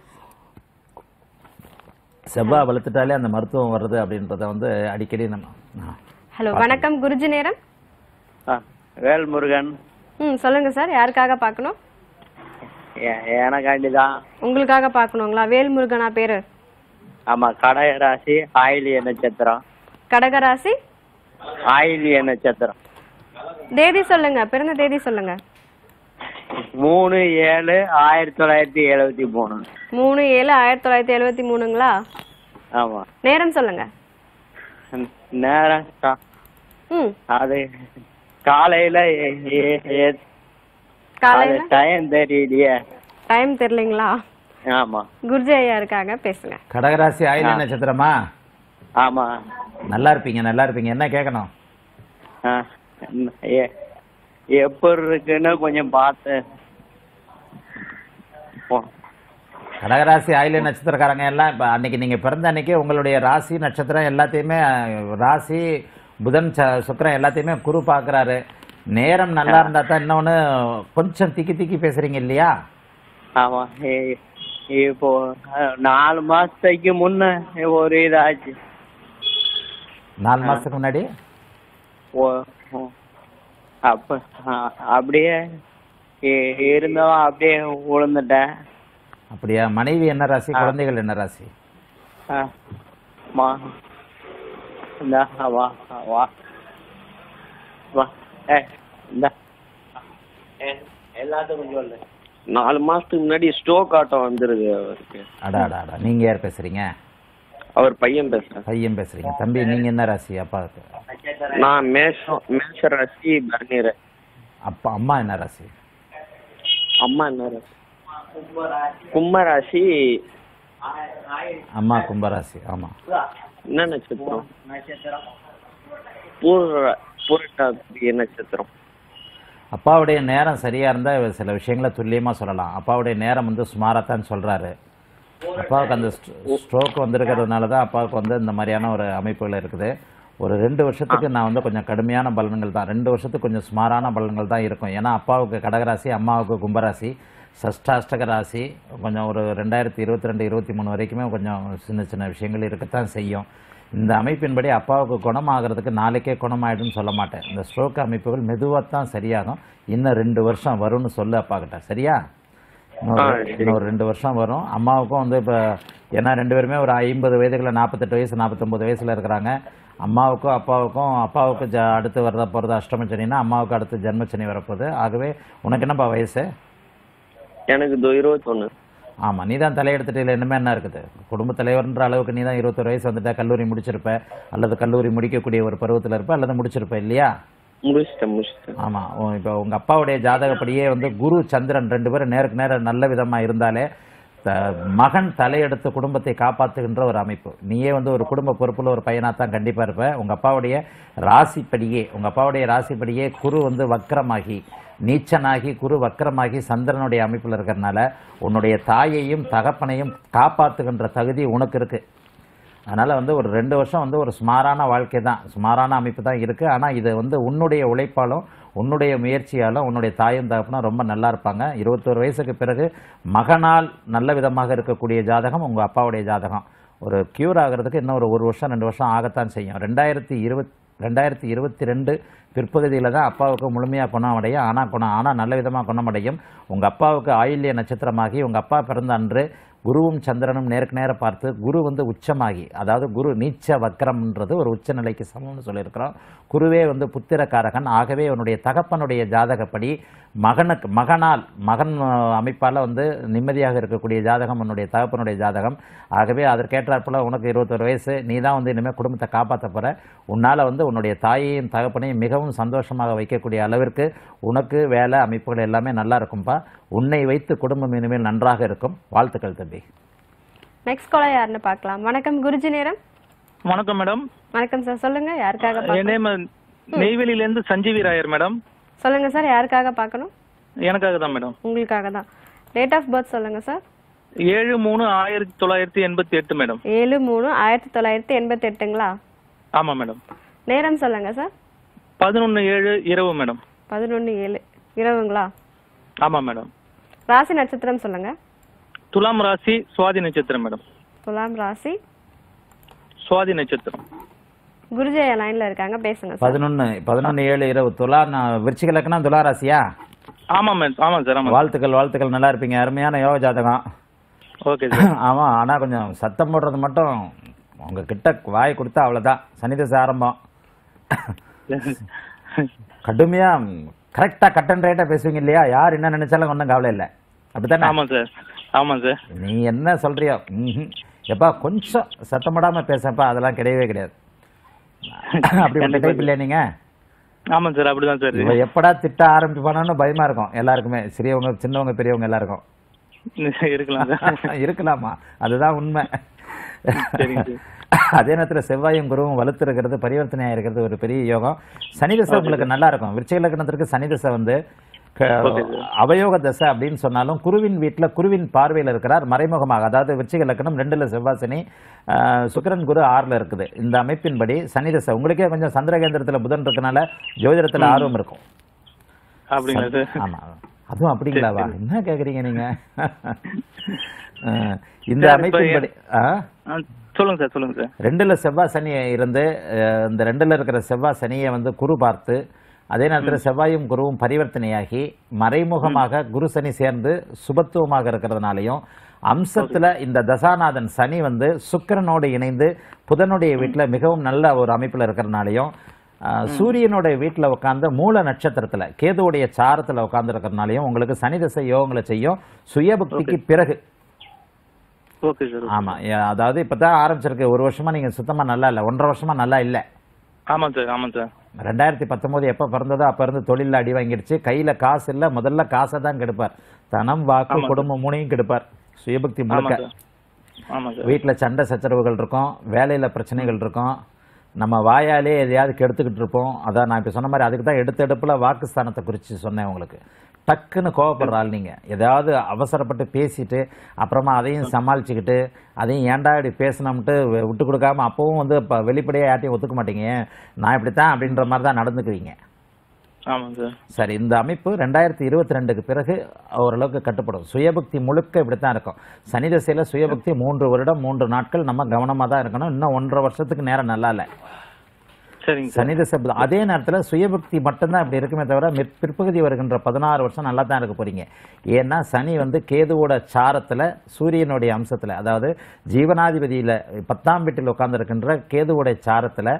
செவ்வாய் வளர்த்துட்டாலே அந்த மருத்துவம் வருது அப்படின்றத வந்து அடிக்கடி நம்ம ஆ. ஹலோ வணக்கம் குருஜி நேரம் ஆ, வேல்முருகன் ம் சொல்லுங்க சார் யாருக்காக பார்க்கணும் எ- எனக்காண்டி தான் உங்களுக்காக பார்க்கணுங்களா வேல்முருகனா பேரு ஆமா கடக ராசி ஆயிலிய நட்சத்திரம் கடகராசி ஆயிலிய நட்சத்திரம் தேதி சொல்லுங்க பிறந்த தேதி சொல்லுங்க மூணு ஏழு ஆயிரத்தி தொள்ளாயிரத்தி எழுபத்தி மூணு மூணு ஏழு ஆயிரத்தி தொள்ளாயிரத்தி எழுபத்தி மூணுங்களா ஆமா நேரம் சொல்லுங்க நேரம் கா- ம் அது காலையில எ- எ- எ- அது காலையில டைம் தெரியலையே டைம் தெரியலீங்களா ஆமா குருஜி ஐயா இருக்காங்க பேசுங்க கடகராசி ஆயில நட்சத்திரமா ஆமா நல்லா இருப்பீங்க நல்லா இருப்பீங்க என்ன கேட்கணும் ஆ, எ- எப்படி இருக்குன்னு கொஞ்சம் பார்த்து போ. கடகராசி ஆயில நட்சத்திரக்காரங்க எல்லாம் இப்போ அன்னைக்கு நீங்க பிறந்த அன்னைக்கு உங்களுடைய ராசி நட்சத்திரம் எல்லாத்தையுமே அஹ், ராசி புதன் ச- சுக்கிரன் எல்லாத்தையுமே குரு பார்க்கறாரு நேரம் நல்லா இருந்தா தான் இன்னொன்னு கொஞ்சம் திக்கி திக்கி பேசுறீங்க இல்லையா ஆமா இ- இப்போ அஹ், நாலு மாசத்துக்கு முன்ன ஒரு இதாச்சு நாலு மாசத்துக்கு முன்னாடி ஓ- ஓ. அப்ப அ- அப்படியே இ- இருந்தவன் அப்படியே விழுந்துட்டேன் அப்படியா மனைவி என்ன ராசி குழந்தைகள் என்ன ராசி ஆ, மா இந்தா வா வா வா ஏ இந்த எல்லாத்துக்கும் சொல்லு நாலு மாசத்துக்கு முன்னாடி ஸ்ட்ரோக் ஆட்டம் வந்துருது அவருக்கு அடா அடா அடா நீங்க யார் பேசுறீங்க அவர் பையன் பேசுறேன் பையன் பேசுறீங்க தம்பி நீங்க என்ன ராசி அப்பாவுக்கு நான் மேஷம் மேஷ ராசி பரணீர் அப்பா அம்மா என்ன ராசி அம்மா என்ன ராசி கும்ப ராசி அம்மா கும்பராசி ஆமா என்ன நட்சத்திரம் பூர பூரட்டாதி நட்சத்திரம் அப்பாவுடைய நேரம் சரியா இருந்தா இவர் சில விஷயங்களை துல்லியமா சொல்லலாம் அப்பாவுடைய நேரம் வந்து சுமாராத்தான் சொல்றாரு அப்பாவுக்கு அந்த ஸ்ட்ரோக் வந்திருக்கிறதுனால தான் அப்பாவுக்கு வந்து இந்த மாதிரியான ஒரு அமைப்புகள் இருக்குது ஒரு ரெண்டு வருஷத்துக்கு நான் வந்து கொஞ்சம் கடுமையான பலன்கள் தான் ரெண்டு வருஷத்துக்கு கொஞ்சம் சுமாரான பலன்கள் தான் இருக்கும் ஏன்னா அப்பாவுக்கு கடகராசி அம்மாவுக்கு கும்பராசி சஷ்டாஷ்டக ராசி கொஞ்சம் ஒரு ரெண்டாயிரத்தி இருபத்தி ரெண்டு இருபத்தி மூணு வரைக்குமே கொஞ்சம் சின்ன சின்ன விஷயங்கள் இருக்கத்தான் செய்யும் இந்த அமைப்பின்படி அப்பாவுக்கு குணமாகிறதுக்கு நாளைக்கே குணமாயிடும்னு சொல்ல மாட்டேன் இந்த ஸ்ட்ரோக் அமைப்புகள் மெதுவாக தான் சரியாகும் இன்னும் ரெண்டு வருஷம் வரும்னு சொல்லு அப்பா கிட்ட சரியா இன்னொரு ஆ, சரி. இன்னொரு ரெண்டு வருஷம் வரும் அம்மாவுக்கும் வந்து இப்போ ஏன்னா ரெண்டு பேருமே ஒரு ஐம்பது வயதுக்குள்ள நாற்பத்தெட்டு வயசு நாற்பத்தொம்பது வயசில் இருக்கிறாங்க அம்மாவுக்கும் அப்பாவுக்கும் அப்பாவுக்கு ஜ அடுத்து வரத போகிறது அஷ்டம சனின்னா அம்மாவுக்கு அடுத்து ஜென்மச்சனி வரப்போகுது ஆகவே உனக்கு என்னப்பா வயசு எனக்கு இதோ இருபத்தொன்னு ஆமாம் நீ தான் தலையெடுத்துட்டு இல்லை இனிமே என்ன இருக்குது குடும்ப தலைவர்ன்ற அளவுக்கு நீ தான் இருபத்தொரு வயசு வந்துட்ட கல்லூரி முடிச்சிருப்ப அல்லது கல்லூரி முடிக்கக்கூடிய ஒரு பருவத்தில் இருப்ப அல்லது முடிச்சிருப்ப இல்லையா முடிச்சிட்டேன் முடிச்சிட்டேன் ஆமாம் இப்போ உங்கள் அப்பாவுடைய ஜாதகப்படியே வந்து குரு சந்திரன் ரெண்டு பேரும் நேருக்கு நேரம் நல்ல விதமாக இருந்தாலே த- மகன் தலையெடுத்து குடும்பத்தை காப்பாற்றுகின்ற ஒரு அமைப்பு நீயே வந்து ஒரு குடும்ப பொறுப்புல ஒரு பையனாக தான் கண்டிப்பாக இருப்ப உங்கள் அப்பாவுடைய ராசிப்படியே உங்கள் அப்பாவுடைய ராசிப்படியே குரு வந்து வக்கரமாகி நீச்சனாகி குரு வக்கரமாகி சந்திரனுடைய அமைப்பில் இருக்கிறனால உன்னுடைய தாயையும் தகப்பனையும் காப்பாற்றுகின்ற தகுதி உனக்கு இருக்குது அதனால் வந்து ஒரு ரெண்டு வருஷம் வந்து ஒரு சுமாரான வாழ்க்கை தான் சுமாரான அமைப்பு தான் இருக்குது ஆனால் இது வந்து உன்னுடைய உழைப்பாலும் உன்னுடைய முயற்சியாலும் உன்னுடைய தாயும் தகப்பனும் ரொம்ப நல்லா இருப்பாங்க இருபத்தோரு வயசுக்கு பிறகு மகனால் நல்ல விதமாக இருக்கக்கூடிய ஜாதகம் உங்கள் அப்பாவுடைய ஜாதகம் ஒரு க்யூர் ஆகிறதுக்கு இன்னும் ஒரு ஒரு வருஷம் ரெண்டு வருஷம் ஆகத்தான் செய்யும் ரெண்டாயிரத்தி இருபத் ரெண்டாயிரத்தி இருபத்தி ரெண்டு பிற்பகுதியில் தான் அப்பாவுக்கு முழுமையாக குணம் அடையும் ஆனால் குணம் ஆனால் நல்ல விதமாக குணமடையும் உங்கள் அப்பாவுக்கு ஆயில்ய நட்சத்திரமாகி உங்கள் அப்பா பிறந்த அன்று குருவும் சந்திரனும் நேருக்கு நேர பார்த்து குரு வந்து உச்சமாகி அதாவது குரு நீச்ச வக்கரம்ன்றது ஒரு உச்ச நிலைக்கு சமம்னு சொல்லியிருக்கிறோம் குருவே வந்து புத்திரக்காரகன் ஆகவே உன்னுடைய தகப்பனுடைய ஜாதகப்படி மகனுக்கு மகனால் மகன் அமைப்பால் வந்து நிம்மதியாக இருக்கக்கூடிய ஜாதகம் உன்னுடைய தகப்பனுடைய ஜாதகம் ஆகவே அதற்கேற்றாற்போல உனக்கு இருபத்தொரு வயசு நீ தான் வந்து இனிமேல் குடும்பத்தை காப்பாற்ற போகிற உன்னால் வந்து உன்னுடைய தாயையும் தகப்பனையும் மிகவும் சந்தோஷமாக வைக்கக்கூடிய அளவிற்கு உனக்கு வேலை அமைப்புகள் எல்லாமே நல்லா இருக்கும்பா உன்னை வைத்து குடும்பம் இனிமேல் நன்றாக இருக்கும் வாழ்த்துக்கள் தம்பி நெக்ஸ்ட் காலர் யாருன்னு பார்க்கலாம் வணக்கம் குருஜி நேரம் வணக்கம் மேடம் வணக்கம் சார் சொல்லுங்க யாருக்காக என் பார்க்கணும் நேம் நெய்வேலியில இருந்து சஞ்சீவி ராயர் மேடம் சொல்லுங்க சார் யாருக்காக பார்க்கணும் எனக்காக தான் மேடம் உங்களுக்காக தான் டேட் ஆஃப் பர்த் சொல்லுங்க சார் ஏழு மூணு ஆயிரத்தி தொள்ளாயிரத்தி எண்பத்தி எட்டு மேடம் ஏழு மூணு ஆயிரத்தி தொள்ளாயிரத்தி எண்பத்தி எட்டுங்களா ஆமா மேடம் நேரம் சொல்லுங்க சார் பதினொன்னு ஏழு இரவு மேடம் பதினொன்று ஏழு இரவுங்களா ஆமா மேடம் ராசி நட்சத்திரம் சொல்லுங்க துலாம் ராசி சுவாதி நட்சத்திரம் மேடம் துலாம் ராசி சுவாதி நட்சத்திரம் குருஜயா லைன்ல இருக்காங்க பேசுங்க சார் பதினொன்று பதினொன்று ஏழு இரவு துலா நான் விருச்சிக லக்னம் துலா ராசியா ஆமா மேம் ஆமா சார் ஆமா வாழ்த்துக்கள் வாழ்த்துக்கள் நல்லா இருப்பீங்க அருமையான யோக ஜாதகம் ஓகே சார் ஆமாம் ஆனால் கொஞ்சம் சத்தம் போடுறது மட்டும் உங்கள் கிட்ட வாய் கொடுத்தா அவ்வளோதான் சனிதசை ஆரம்பம் கடுமையாக கரெக்டா கட் அண்ட் ரைட்டா பேசுவீங்க இல்லையா யார் என்ன நினைச்சாலும் ஒன்றும் கவலை இல்லை அப்படித்தானே ஆமாம் சார் ஆமாம் சார் நீ என்ன சொல்றியோ ம்ஹும். எப்பா கொஞ்சம் சத்தமிடாம பேசப்பா அதெல்லாம் கிடையவே கிடையாது அப்படி டைப் இல்லையா நீங்க ஆமாம் சார் அப்படிதான் சார் இவ எப்படா திட்ட ஆரம்பிப்பானு பயமா இருக்கும் எல்லாருக்குமே சிறியவங்க சின்னவங்க பெரியவங்க எல்லாருக்கும் இருக்கலாம் சார் இருக்கலாமா அதுதான் உண்மை சரிங்க சார். அதே நேரத்துல செவ்வாயும் குருவும் வலுத்திருக்கிறது பரிவர்த்தனையா இருக்கிறது ஒரு பெரிய யோகம் சனி தசை உங்களுக்கு நல்லா இருக்கும் விருச்சிக லக்னத்திற்கு சனி தசை வந்து க- அவயோக தசை அப்படின்னு சொன்னாலும் குருவின் வீட்டுல குருவின் பார்வையில் இருக்கிறார் மறைமுகமாக அதாவது விருச்சிக லக்னம் ரெண்டுல செவ்வாய் சனி ஆஹ், சுக்கிரன் குரு ஆறுல இருக்குது இந்த அமைப்பின்படி சனி தசை உங்களுக்கே கொஞ்சம் சந்திரகேந்திரத்துல புதன் இருக்கனால ஜோதிடத்துல ஆர்வம் இருக்கும் அப்படிங்களா சார் ஆமா அதுவும் அப்படிங்களாவா என்ன கேக்குறீங்க நீங்க ஆஹ், இந்த சார், இப்ப அமைப்பின்படி ஆ ஆ, சொல்லுங்க சார் சொல்லுங்க சார் ரெண்டுல செவ்வாய் சனி இருந்து அஹ், இந்த ரெண்டுல இருக்கிற செவ்வாய் சனியை வந்து குரு பார்த்து அதே நேரத்தில் செவ்வாயும் குருவும் பரிவர்த்தனையாகி மறைமுகமாக குரு சனி சேர்ந்து சுபத்துவமாக இருக்கிறதுனாலையும் அம்சத்துல இந்த தசாநாதன் சனி வந்து சுக்கிரனோடு இணைந்து புதனுடைய வீட்டுல மிகவும் நல்ல ஒரு அமைப்புல இருக்கிறதுனாலையும் அஹ், சூரியனுடைய வீட்டுல உட்கார்ந்து மூல நட்சத்திரத்துல கேதுவுடைய சாரத்துல உட்கார்ந்து இருக்கிறதுனாலையும் உங்களுக்கு சனி தசை யோகங்களை செய்யும் சுயபக்திக்கு பிறகு ஓகே சார் ஆமா ஏ- அதாவது இப்பதான் ஆரம்பிச்சிருக்கு ஒரு வருஷமா நீங்க சுத்தமா நல்லா இல்ல ஒன்றரை வருஷமா நல்லா இல்ல ஆமாம் சார் ஆமாம் சார் ரெண்டாயிரத்தி பத்தொன்பது எப்ப பிறந்ததோ அப்ப இருந்து தொழில அடி வாங்கிடுச்சு கையில காசு இல்ல முதல்ல காசை தான் கெடுப்பார் தனம் வாக்கு ஆமா குடும்பம் மூணையும் கெடுப்பார் சுயபக்தி ஆமாம் முழுக்க சார் ஆமாம் சார் வீட்டுல சண்டை சச்சரவுகள் இருக்கும் வேலையில பிரச்சனைகள் இருக்கும் நம்ம வாயாலே எதையாவது கெடுத்துக்கிட்டு இருப்போம் அதான் நான் இப்ப சொன்ன மாதிரி அதுக்கு தான் எடுத்த எடுப்புல வாக்குஸ்தானத்தை குறித்து சொன்னேன் உங்களுக்கு டக்குன்னு கோவப்படுற ஆள் நீங்க ஏதாவது அவசரப்பட்டு பேசிட்டு அப்புறமா அதையும் சமாளிச்சுக்கிட்டு அதையும் ஏன்டா இப்படி பேசணும்ட்டு வி- விட்டு கொடுக்காம அப்பவும் வந்து இப்போ வெளிப்படையாக யார்ட்டையும் ஒத்துக்க மாட்டீங்க நான் இப்படித்தான் அப்படின்ற மாதிரி தான் நடந்துக்குவீங்க ஆமாம் சார் சரி இந்த அமைப்பு ரெண்டாயிரத்தி இருபத்தி ரெண்டுக்கு பிறகு ஓரளவுக்கு கட்டுப்படும் சுயபக்தி முழுக்க இப்படி தான் இருக்கும் சனி தசையில் சுயபக்தி மூன்று வருடம் மூன்று நாட்கள் நம்ம கவனமாக தான் இருக்கணும் இன்னும் ஒன்றரை வருஷத்துக்கு நேரம் நல்லா இல்லை சரிங்க சார் சனி தசை பு- அதே நேரத்தில் சுயபக்தி மட்டும்தான் இப்படி இருக்குமே தவிர மிற்- பிற்பகுதி வருகின்ற பதினாறு வருஷம் நல்லா தான் இருக்க போறீங்க ஏன்னா சனி வந்து கேதுவோட சாரத்தில் சூரியனுடைய அம்சத்தில் அதாவது ஜீவனாதிபதியில் பத்தாம் வீட்டில் உட்கார்ந்திருக்கின்ற கேதுவோட சாரத்தில்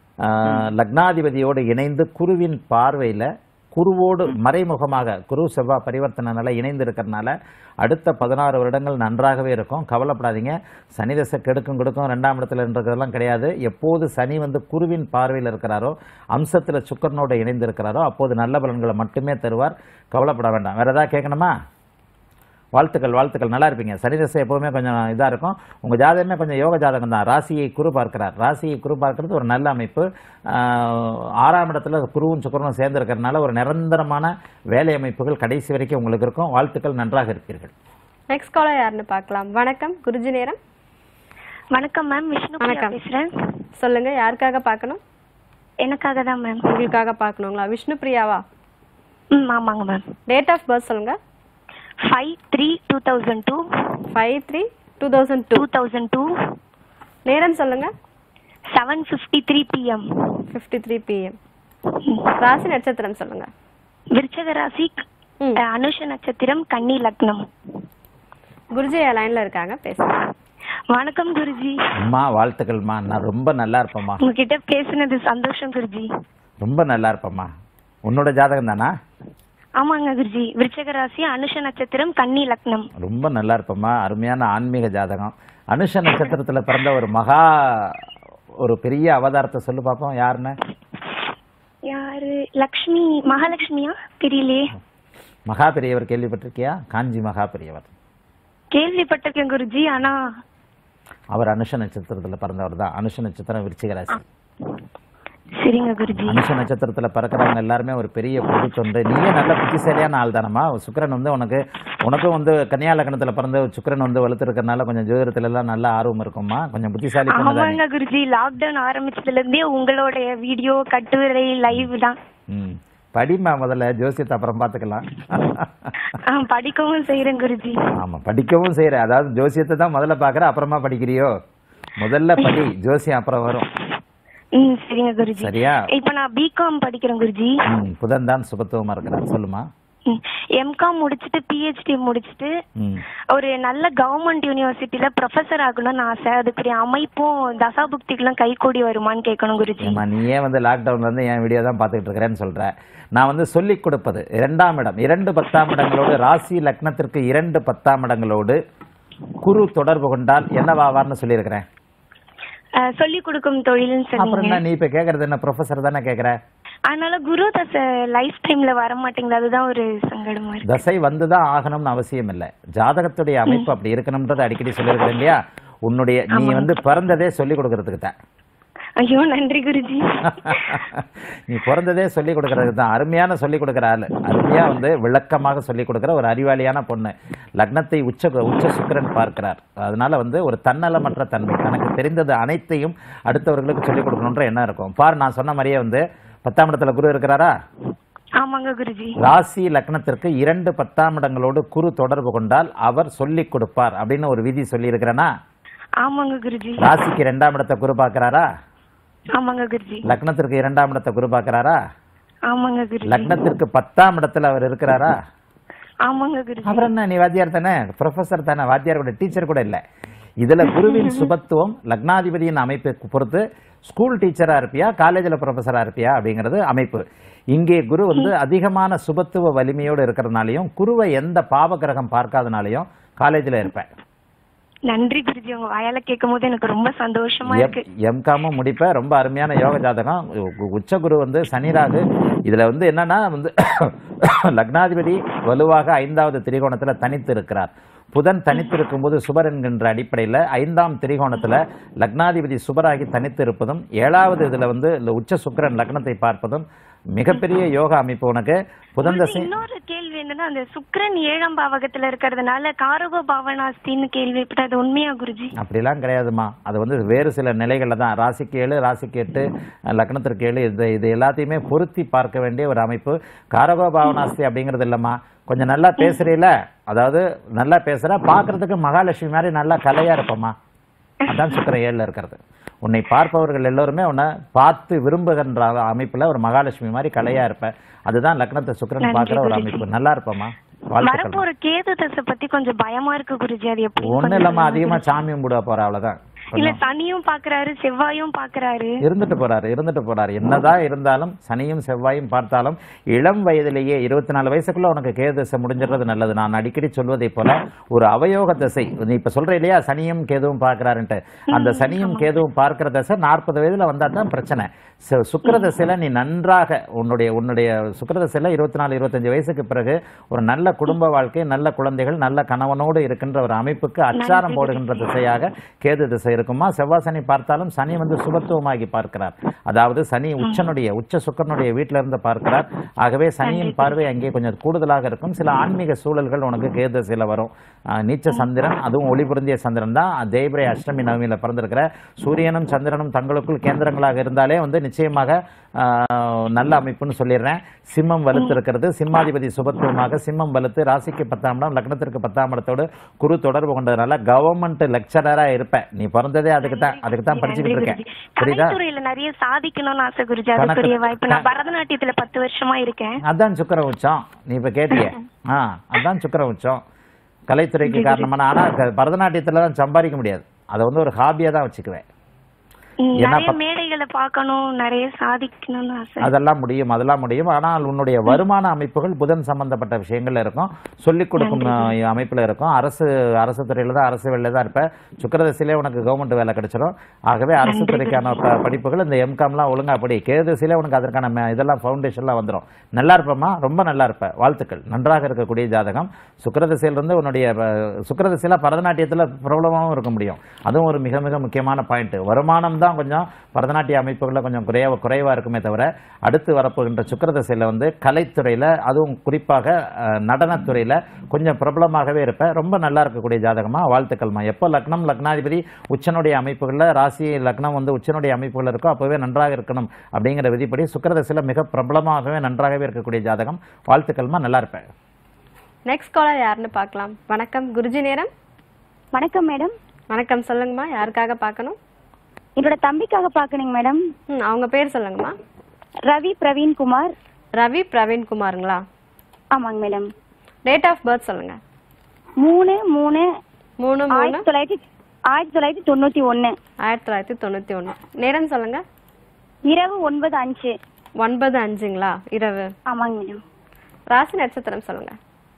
லக்னாதிபதியோடு இணைந்து குருவின் பார்வையில் குருவோடு மறைமுகமாக குரு செவ்வாய் பரிவர்த்தனைனால இணைந்து இருக்கிறனால அடுத்த பதினாறு வருடங்கள் நன்றாகவே இருக்கும் கவலைப்படாதீங்க சனி தசை கெடுக்கும் கொடுக்கும் ரெண்டாம் இடத்துல இருக்கிறதெல்லாம் கிடையாது எப்போது சனி வந்து குருவின் பார்வையில் இருக்கிறாரோ அம்சத்தில் சுக்கரனோடு இணைந்து இருக்கிறாரோ அப்போது நல்ல பலன்களை மட்டுமே தருவார் கவலைப்பட வேண்டாம் வேற ஏதாவது கேட்கணுமா வாழ்த்துக்கள் வாழ்த்துக்கள் நல்லா இருப்பீங்க சனி தசை எப்பவுமே கொஞ்சம் இதாக இருக்கும் உங்கள் ஜாதகமே கொஞ்சம் யோக ஜாதகம் தான் ராசியை குரு பார்க்கிறார் ராசியை குரு பார்க்கிறது ஒரு நல்ல அமைப்பு ஆஹ், ஆறாம் இடத்துல குருவும் சுக்கரனும் சேர்ந்து இருக்கிறதுனால ஒரு நிரந்தரமான வேலை அமைப்புகள் கடைசி வரைக்கும் உங்களுக்கு இருக்கும் வாழ்த்துக்கள் நன்றாக இருப்பீர்கள் நெக்ஸ்ட் காலர் யாருன்னு பார்க்கலாம் வணக்கம் குருஜி நேரம் வணக்கம் மேம் விஷ்ணு வணக்கம். பேசுறேன் சொல்லுங்க யாருக்காக பார்க்கணும் எனக்காக தான் மேம் உங்களுக்காக பார்க்கணுங்களா விஷ்ணு பிரியாவா ம் ஆமாங்க மேம் டேட் ஆஃப் பர்த் சொல்லுங்க five three two thousand two five three two thousand two two thousand two நேரம் சொல்லுங்க seven fifty three PM fifty three PM ராசி நட்சத்திரம் சொல்லுங்க விருச்சக ராசி ம். அஹ், அனுஷ நட்சத்திரம் கன்னி லக்னம் குருஜி லைன்ல இருக்காங்க பேசுங்க வணக்கம் குருஜி அம்மா வாழ்த்துக்கள்மா நான் ரொம்ப நல்லா இருப்பேம்மா உங்ககிட்ட பேசுனது சந்தோஷம் குருஜி ரொம்ப நல்லா இருப்பேம்மா உன்னோட ஜாதகம் தானா ஆமாங்க குருஜி விருச்சக ராசி அனுஷ நட்சத்திரம் கன்னி லக்னம் ரொம்ப நல்லா இருப்பேம்மா அருமையான ஆன்மீக ஜாதகம் அனுஷ நட்சத்திரத்துல பிறந்த ஒரு மகா ஒரு பெரிய அவதாரத்தை சொல்லு பார்ப்போம் யாருன்னு யாரு லக்ஷ்மி மகாலட்சுமியா தெரியலையே மகா பெரியவர் கேள்விப்பட்டிருக்கியா காஞ்சி மகா பெரியவர் கேள்விப்பட்டிருக்கேன் குருஜி ஆனா அவர் அனுஷ நட்சத்திரத்துல பிறந்தவர் தான் அனுஷ நட்சத்திரம் விருச்சிக ராசி சரிங்க குருஜி அனுஷ நட்சத்திரத்துல பிறக்கிறவங்க எல்லாருமே ஒரு பெரிய பொது தொண்டு நீயே நல்ல புத்திசாலியான ஆள் தானம்மா சுக்கிரன் வந்து உனக்கு உனக்கும் வந்து கன்னியா லக்னத்துல பிறந்த சுக்கிரன் வந்து வலுத்திருக்கறனால கொஞ்சம் ஜோதிடத்துல எல்லாம் நல்ல ஆர்வம் இருக்கும்மா கொஞ்சம் புத்திசாலி பொண்ணு தானே ஆமாங்க குருஜி லாக்டவுன் ஆரம்பிச்சதுல இருந்தே உங்களுடைய வீடியோ கட்டுரை லைவ் தான் ம் படிம்மா முதல்ல ஜோசியத்தை அப்புறம் பார்த்துக்கலாம் ஆ, படிக்கவும் செய்யறேன் குருஜி ஆமா படிக்கவும் செய்யற அதாவது ஜோசியத்தை தான் முதல்ல பார்க்கற அப்புறமா படிக்கிறியோ முதல்ல படி ஜோசியம் அப்புறம் வரும் ம் சரிங்க குருஜி சரியா இப்ப நான் பிகாம் படிக்கிறேன் குருஜி ம் புதன் தான் சுபத்துவமா இருக்கிறார் சொல்லுமா எம்காம் முடிச்சுட்டு பிஹெச்டி முடிச்சுட்டு ம் ஒரு நல்ல கவர்மெண்ட் யூனிவர்சிட்டியில ப்ரொஃபஸர் ஆகணும்னு ஆசை அதுக்குரிய அமைப்பும் தசாபுக்திகளும் கைகூடி வருமான்னு கேட்கணும் குருஜி ஏம்மா நீ ஏன் வந்து லாக்டவுன்ல இருந்து என் வீடியோ தான் பார்த்துக்கிட்டு இருக்கிறேன்னு சொல்ற நான் வந்து சொல்லிக் கொடுப்பது இரண்டாம் இடம் இரண்டு பத்தாம் இடங்களோடு ராசி லக்னத்திற்கு இரண்டு பத்தாம் இடங்களோடு குரு தொடர்பு கொண்டால் என்னவாவார்னு சொல்லியிருக்கிறேன் அஹ், சொல்லிக் கொடுக்கும் தொழில்னு அப்புறம் சொன்னீங்க என்ன நீ இப்ப கேக்குறது என்ன ப்ரொஃபசர் தானே கேக்குற அதனால குரு தசை லைஃப் டைம்ல வர மாட்டேங்குது அதுதான் ஒரு சங்கடமா இருக்கு தசை வந்துதான் ஆகணும்னு அவசியம் இல்லை ஜாதகத்துடைய அமைப்பு அப்படி இருக்கணும்ன்றதை அடிக்கடி சொல்லியிருக்கிறேன் இல்லையா உன்னுடைய நீ வந்து பிறந்ததே சொல்லி கொடுக்கறதுக்கு தான் ஐயோ நன்றி குருஜி நீ பிறந்ததே சொல்லி கொடுக்கறதுக்கு தான் அருமையான சொல்லி கொடுக்குற ஆளு அருமையா வந்து விளக்கமாக சொல்லி கொடுக்குற ஒரு அறிவாளியான பொண்ணு லக்னத்தை உச்ச உச்ச சுக்கிரன் பார்க்கிறார் அதனால வந்து ஒரு தன்னலமற்ற தன்மை தனக்கு தெரிந்தது அனைத்தையும் அடுத்தவர்களுக்கு சொல்லிக் கொடுக்கணுன்ற எண்ணம் இருக்கும் பார் நான் சொன்ன மாதிரியே வந்து பத்தாம் இடத்துல குரு இருக்கிறாரா ஆமாங்க குருஜி ராசி லக்னத்திற்கு இரண்டு பத்தாம் இடங்களோடு குரு தொடர்பு கொண்டால் அவர் சொல்லிக் கொடுப்பார் அப்படின்னு ஒரு விதி சொல்லி இருக்கிறேன்னா ஆமாங்க குருஜி ராசிக்கு இரண்டாம் இடத்தை குரு பார்க்கிறாரா ஆமாங்க குருஜி லக்னத்திற்கு இரண்டாம் இடத்தை குரு பார்க்கிறாரா ஆமாங்க குருஜி லக்னத்திற்கு பத்தாம் இடத்துல அவர் இருக்கிறாரா ஆமாங்க குருஜி அப்புறம் என்ன நீ வாத்தியார் தானே ப்ரொஃபசர் தானே வாத்தியார் கூட டீச்சர் கூட இல்லை இதுல குருவின் சுபத்துவம் லக்னாதிபதியின் அமைப்பை பொறுத்து ஸ்கூல் டீச்சரா இருப்பியா காலேஜில் ப்ரொஃபஸரா இருப்பியா அப்படிங்கிறது அமைப்பு இங்கே குரு வந்து அதிகமான சுபத்துவ வலிமையோடு இருக்கிறதுனாலையும் குருவை எந்த பாவ கிரகம் பார்க்காதனாலையும் காலேஜில் இருப்பேன் நன்றி குருஜி உங்க வாயால கேட்கும் போது எனக்கு ரொம்ப சந்தோஷமா இருக்கு எம்காமும் முடிப்ப ரொம்ப அருமையான யோக ஜாதகம் உ- உச்சகுரு வந்து சனிராகு இதுல வந்து என்னன்னா வந்து லக்னாதிபதி வலுவாக ஐந்தாவது திரிகோணத்துல தனித்து இருக்கிறார் புதன் தனித்து இருக்கும்போது சுபர் என்கின்ற அடிப்படையில் ஐந்தாம் திரிகோணத்துல லக்னாதிபதி சுபராகி தனித்து இருப்பதும் ஏழாவது இதுல வந்து இந்த உச்ச சுக்கிரன் லக்னத்தை பார்ப்பதும் மிகப்பெரிய யோக அமைப்பு உனக்கு புதன் குருஜி, தசை இன்னொரு கேள்வி என்னன்னா அந்த சுக்கிரன் ஏழாம் பாவகத்துல இருக்கிறதுனால காரகோ பாவனாஸ்தின்னு கேள்விப்பட்டது அது உண்மையா குருஜி அப்படிலாம் கிடையாதுமா அது வந்து வேறு சில நிலைகளில் தான் ராசிக்கு ஏழு ராசிக்கு எட்டு அஹ், லக்னத்திற்கு ஏழு இது இது எல்லாத்தையுமே பொருத்தி பார்க்க வேண்டிய ஒரு அமைப்பு காரகோ பாவனாஸ்தி அப்படிங்கிறது இல்லைம்மா கொஞ்சம் நல்லா பேசுறீல அதாவது நல்லா பேசுற பார்க்கறதுக்கு மகாலட்சுமி மாதிரி நல்லா கலையா இருப்பம்மா அதான் சுக்கிரன் ஏழுல இருக்கிறது உன்னை பார்ப்பவர்கள் எல்லோருமே உன்னை பார்த்து விரும்புகின்ற அமைப்புல ஒரு மகாலட்சுமி மாதிரி கலையா இருப்ப அதுதான் லக்னத்தை சுக்கிரன் நன்றி பார்க்குற ஒரு குருஜி. அமைப்பு நல்லா இருப்பம்மா வாழ்த்துக்கள் வரப்போற கேது தசை பத்தி கொஞ்சம் பயமா இருக்கு குருஜி அது எப்படி ஒன்றும் இல்லாம அதிகமா சாமி கும்பிட போற அவ்வளவுதான் இல்ல சனியும் பாக்குறாரு செவ்வாயும் பாக்குறாரு இருந்துட்டு போறாரு இருந்துட்டு போறாரு என்னதான் இருந்தாலும் சனியும் செவ்வாயும் பார்த்தாலும் இளம் வயதிலேயே இருபத்தி நாலு வயசுக்குள்ள உனக்கு கேது தசை முடிஞ்சிடுறது நல்லது நான் அடிக்கடி சொல்வதை போல ஒரு அவயோக தசை நீ இப்ப சொல்ற இல்லையா சனியும் கேதுவும் பார்க்கறாருன்ட்டு அந்த சனியும் கேதுவும் பார்க்கிற தசை நாற்பது வயதுல வந்தா தான் பிரச்சனை சு- சுக்கிர தசையில நீ நன்றாக உன்னுடைய உன்னுடைய சுக்கிர தசையில இருபத்தி நாலு இருபத்தஞ்சு வயசுக்கு பிறகு ஒரு நல்ல குடும்ப வாழ்க்கை நல்ல குழந்தைகள் நல்ல கணவனோடு இருக்கின்ற ஒரு அமைப்புக்கு அச்சாரம் போடுகின்ற திசையாக கேது திசை இருக்குமா செவ்வாய் சனி பார்த்தாலும் சனி வந்து சுபத்துவமாகி பார்க்கிறார் அதாவது சனி உச்சனுடைய உச்ச சுக்கரனுடைய வீட்டில இருந்து பார்க்கிறார் ஆகவே சனியின் பார்வை அங்கே கொஞ்சம் கூடுதலாக இருக்கும் சில ஆன்மீக சூழல்கள் உனக்கு கேது திசையில வரும் ஆஹ் நீச்ச சந்திரன் அதுவும் ஒளி பொருந்திய சந்திரன் தான் தேய்பிரை அஷ்டமி நவமியில பிறந்திருக்கிற சூரியனும் சந்திரனும் தங்களுக்குள் கேந்திரங்களாக இருந்தாலே வந்து நிச்சயமாக ஆஹ், நல்ல அமைப்புன்னு சொல்லிடுறேன் சிம்மம் வலுத்து இருக்கிறது சிம்மாதிபதி சுபத்துவமாக சிம்மம் வலுத்து ராசிக்கு பத்தாம் இடம் லக்னத்திற்கு பத்தாம் இடத்தோடு குரு தொடர்பு கொண்டதுனால கவர்மெண்ட் லெக்சரரா இருப்பேன் நீ பிறந்ததே அதுக்கு தான் அதுக்கு தான் படிச்சுக்கிட்டு இருக்கேன் புரியுதா கலைத்துறையில நிறைய சாதிக்கணும்னு ஆசை குருஜி அதுக்குரிய வாய்ப்பு நான் பரதநாட்டியத்துல பத்து வருஷமா இருக்கேன் அதான் சுக்கர உச்சம் நீ இப்ப கேட்டியே ஆ அதான் சுக்கர உச்சம் கலைத்துறைக்கு காரணமான ஆனா க- பரதநாட்டியத்துல தான் சம்பாதிக்க முடியாது அதை வந்து ஒரு ஹாபியா தான் வச்சுக்குவேன் ம், ஏன்னா நிறைய பத்- மேடைகளை பார்க்கணும் நிறைய சாதிக்கணும்னு ஆசை அதெல்லாம் முடியும் அதெல்லாம் முடியும் ஆனால் உன்னுடைய வருமான அமைப்புகள் புதன் சம்பந்தப்பட்ட விஷயங்கள்ல இருக்கும் சொல்லிக் கொடுக்கும் அஹ், அமைப்புல இருக்கும் அரசு அரசு துறையில தான் அரசு வேலையில தான் இருப்ப சுக்கரதசையிலே உனக்கு கவர்மெண்ட் வேலை கிடைச்சிடும் ஆகவே அரசு துறைக்கான ப- படிப்புகள் இந்த எம்காம்லாம் ஒழுங்கா படி கேதுசிலே உனக்கு அதற்கான ம- இதெல்லாம் ஃபவுண்டேஷன்லாம் வந்துடும் நல்லா இருப்பம்மா ரொம்ப நல்லா இருப்ப வாழ்த்துக்கள் நன்றாக இருக்கக்கூடிய ஜாதகம் சுக்கரதசையிலிருந்து உன்னுடைய அஹ், சுக்கிரதசையில பரதநாட்டியத்துல பிரபலமாகவும் இருக்க முடியும் அதுவும் ஒரு மிக மிக முக்கியமான பாயிண்ட் வருமானம் தான் கொஞ்சம் பரதநாட்டிய அமைப்புகளில் கொஞ்சம் குறைவா குறைவா இருக்குமே தவிர அடுத்து வரப்போகின்ற சுக்கிரதசையில வந்து கலைத்துறையில அதுவும் குறிப்பாக அஹ், நடனத்துறையில கொஞ்சம் பிரபலமாகவே இருப்ப ரொம்ப நல்லா இருக்கக்கூடிய ஜாதகமா வாழ்த்துக்கள்மா எப்போ லக்னம் லக்னாதிபதி உச்சனுடைய அமைப்புகளில் ராசி லக்னம் வந்து உச்சனுடைய அமைப்புகள் இருக்கோ அப்பவே நன்றாக இருக்கணும் அப்படிங்கிற விதிப்படி சுக்கிரதசையில மிக பிரபலமாகவே நன்றாகவே இருக்கக்கூடிய ஜாதகம் வாழ்த்துக்கள்மா நல்லா இருப்பேன் நெக்ஸ்ட் காலர் யாருன்னு பார்க்கலாம் வணக்கம் குருஜி நேரம் வணக்கம் மேடம் வணக்கம் சொல்லுங்கம்மா யாருக்காக பார்க்கணும் என்னோட தம்பிக்காக பார்க்கணுங்க மேடம் ம் அவங்க பேர் சொல்லுங்கம்மா ரவி பிரவீன் குமார் ரவி பிரவீன் குமாருங்களா ஆமாங்க மேடம் டேட் ஆஃப் பர்த் சொல்லுங்க மூணு மூணு மூணு மூணு ஆயிரத்தி தொள்ளாயிரத்தி ஆயிரத்தி தொள்ளாயிரத்தி தொண்ணூத்தி ஒண்ணு ஆயிரத்தி தொள்ளாயிரத்தி தொண்ணூத்தி ஒண்ணு நேரம் சொல்லுங்க இரவு ஒன்பது அஞ்சு ஒன்பது அஞ்சுங்களா இரவு ஆமாங்க மேடம் ராசி நட்சத்திரம் சொல்லுங்க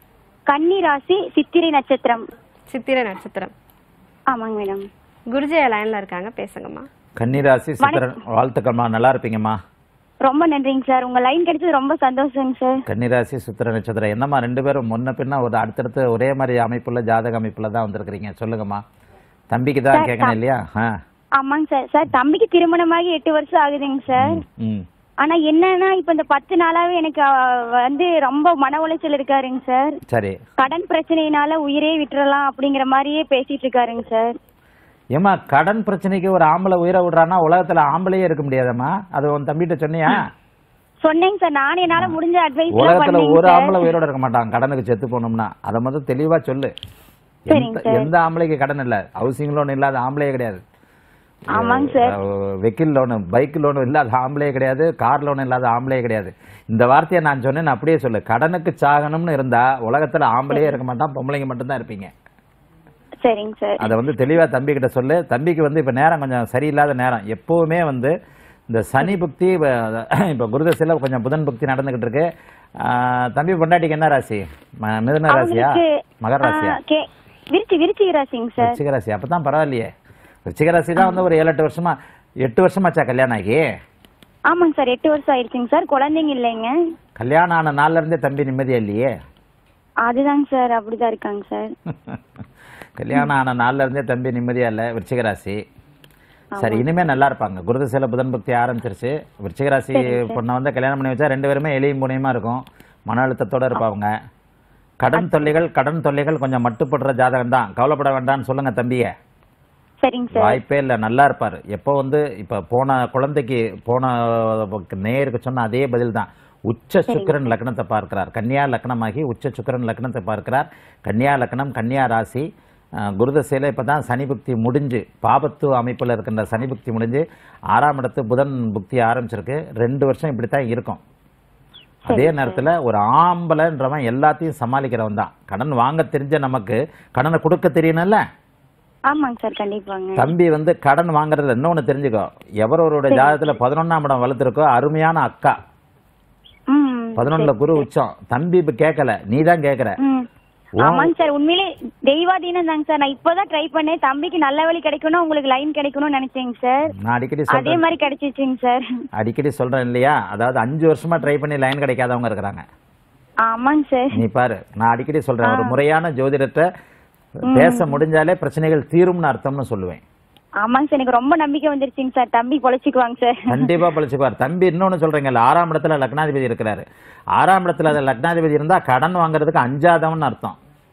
கன்னி ராசி சித்திரை நட்சத்திரம் சித்திரை நட்சத்திரம் ஆமாங்க மேடம் குருஜி லைன்ல இருக்காங்க பேசுங்கம்மா கன்னிராசி சித்திரன் வாழ்த்துக்கள்மா நல்லா இருப்பீங்கம்மா ரொம்ப நன்றிங்க சார் உங்க லைன் கிடைச்சது ரொம்ப சந்தோஷங்க சார் கன்னிராசி சுத்திர நட்சத்திரம் என்னம்மா ரெண்டு பேரும் முன்ன பின்ன ஒரு அடுத்தடுத்து ஒரே மாதிரி அமைப்புல ஜாதக அமைப்புல தான் வந்திருக்கிறீங்க சொல்லுங்கம்மா தம்பிக்கு தான் சார், கேட்கணும் தம்- இல்லையா ஆ ஆமாங்க சார் சார் தம்பிக்கு திருமணமாகி எட்டு வருஷம் ஆகுதுங்க சார் ம் ஆனா என்னன்னா இப்ப இந்த பத்து நாளாவே எனக்கு அஹ், வந்து ரொம்ப மன உளைச்சல் இருக்காருங்க சார் சரி கடன் பிரச்சனையினால உயிரே விட்டுறலாம் அப்படிங்கிற மாதிரியே பேசிட்டு இருக்காருங்க சார் ஏம்மா கடன் பிரச்சனைக்கு ஒரு ஆம்பளை உயிரை விடுறான்னா உலகத்துல ஆம்பளையே இருக்க முடியாதம்மா அது உன் தம்பிகிட்ட சொன்னியா சொன்னேங்க சார் நானும் என்னால முடிஞ்ச அட்வைஸ் உலகத்துல பண்ணேங்க ஒரு சார் ஆம்பளை உயிரோட இருக்க மாட்டான் கடனுக்கு செத்து போனோம்னா அதை மட்டும் தெளிவா சொல்லு சரிங்க எந்த- சார். எந்த ஆம்பளைக்கு கடன் இல்ல ஹவுசிங் லோன் இல்லாத ஆம்பளையே கிடையாது ஆமாங்க sir vehicle loan bike loan இல்லாத ஆம்பளையே கிடையாது கார் லோன் இல்லாத ஆம்பளையே கிடையாது இந்த வார்த்தையை நான் சொன்னேன் அப்படியே சொல்லு கடனுக்கு சாகணும்னு இருந்தா உலகத்துல ஆம்பளையே இருக்க மாட்டான் பொம்பளைங்க மட்டும்தான் இருப்பீங்க சரிங்க சார் அதை வந்து தெளிவா தம்பி கிட்ட சொல்லு தம்பிக்கு வந்து இப்ப நேரம் கொஞ்சம் சரியில்லாத நேரம் எப்பவுமே வந்து இந்த சனி புக்தி இப்ப குருதசையில கொஞ்சம் புதன் புக்தி நடந்துகிட்டு இருக்கு ஆஹ் தம்பி பொண்டாட்டிக்கு என்ன ராசி ம- மிதுன ராசியா அவங்களுக்கு மகர ராசியா ஆ, கே- விருச்சி விருச்சிக ராசிங்க சார் ரிச்சிக ராசி அப்பதான் பரவாயில்லையே ரிச்சிக ராசி தான் வந்து ஒரு ஏழு எட்டு வருஷமா எட்டு வருஷமாச்சா கல்யாணம் ஆகி ஆமாங்க சார் எட்டு வருஷம் ஆயிடுச்சுங்க சார் குழந்தைங்க இல்லைங்க கல்யாணம் ஆன நாள்ல இருந்தே தம்பி நிம்மதியா இல்லையே அதுதாங்க சார் அப்படிதான் இருக்காங்க சார் கல்யாணம் ஆன நாள்ல இருந்தே தம்பி நிம்மதியா இல்ல விருச்சிக ராசி சரி இனிமே நல்லா இருப்பாங்க குருதசையில புதன் பக்தி ஆரம்பிச்சிருச்சு விருச்சிக ராசி பொண்ணை வந்து கல்யாணம் பண்ணி வச்சா ரெண்டு பேருமே எளியும் புனியமா இருக்கும் மன அழுத்தத்தோட இருப்பாங்க கடன் தொல்லைகள் கடன் தொல்லைகள் கொஞ்சம் மட்டுப்படுற ஜாதகம் தான் கவலைப்பட வேண்டாம்னு சொல்லுங்க தம்பியை சரிங்க சார் வாய்ப்பே இல்லை நல்லா இருப்பார் எப்போ வந்து இப்போ போன குழந்தைக்கு போன நேருக்கு சொன்ன அதே பதில் தான் உச்ச சுக்கிரன் லக்னத்தை பார்க்கிறார் கன்னியா லக்னமாகி உச்ச சுக்கிரன் லக்னத்தை பார்க்கிறார் கன்னியா லக்னம் கன்னியா ராசி அஹ், குருதசையில் இப்போ தான் சனி புக்தி முடிஞ்சு பாபத்து அமைப்பில் இருக்கின்ற சனி புக்தி முடிஞ்சு ஆறாம் இடத்து புதன் புக்தி ஆரம்பிச்சிருக்கு ரெண்டு வருஷம் இப்படி தான் இருக்கும் அதே நேரத்தில் ஒரு ஆம்பளைன்றவன் எல்லாத்தையும் சமாளிக்கிறவன் தான் கடன் வாங்க தெரிஞ்ச நமக்கு கடனை கொடுக்க தெரியணும்ல ஆமாங்க சார் கண்டிப்பாங்க தம்பி வந்து கடன் வாங்குறதுல இன்னொன்னு தெரிஞ்சுக்கோ எவரோட ஜாதகத்துல பதினொன்னாம் இடம் வளர்த்துருக்கோ அருமையான அக்கா ம் பதினொன்னுல குரு உச்சம் தம்பி இப்ப கேட்கல நீ தான் கேட்கற ம் ஆமாங்க சார் உண்மையிலே தெய்வாதீனம் தாங்க சார் நான் இப்போதான் ட்ரை பண்ணேன் தம்பிக்கு நல்ல வழி கிடைக்கணும் உங்களுக்கு லைன் கிடைக்கணும்னு நினைச்சேங்க சார் நான் அடிக்கடி அதே சொல்றேன் மாதிரி கிடைச்சிச்சுங்க சார் அடிக்கடி சொல்றேன் இல்லையா அதாவது அஞ்சு வருஷமா ட்ரை பண்ணி லைன் கிடைக்காதவங்க இருக்கிறாங்க ஆமாங்க சார் நீ பாரு நான் அடிக்கடி சொல்றேன் ஒரு முறையான ஜோதிடத்தை பேச முடிஞ்சாலே பிரச்சனைகள் தீரும்னு அர்த்தம்னு சொல்லுவேன் ஆமாங்க சார் எனக்கு ரொம்ப நம்பிக்கை வந்துருச்சுங்க சார் தம்பி பொழைச்சிக்குவாங்க சார் கண்டிப்பா பழிச்சுக்குவார் தம்பி இன்னொன்னு சொல்றீங்கல்ல ஆறாம் இடத்துல லக்னாதிபதி இருக்கிறாரு ஆறாம் இடத்துல அது லக்னாதிபதி இருந்தா கடன் வாங்குறதுக்கு அஞ்சாதவன் அர்த்தம்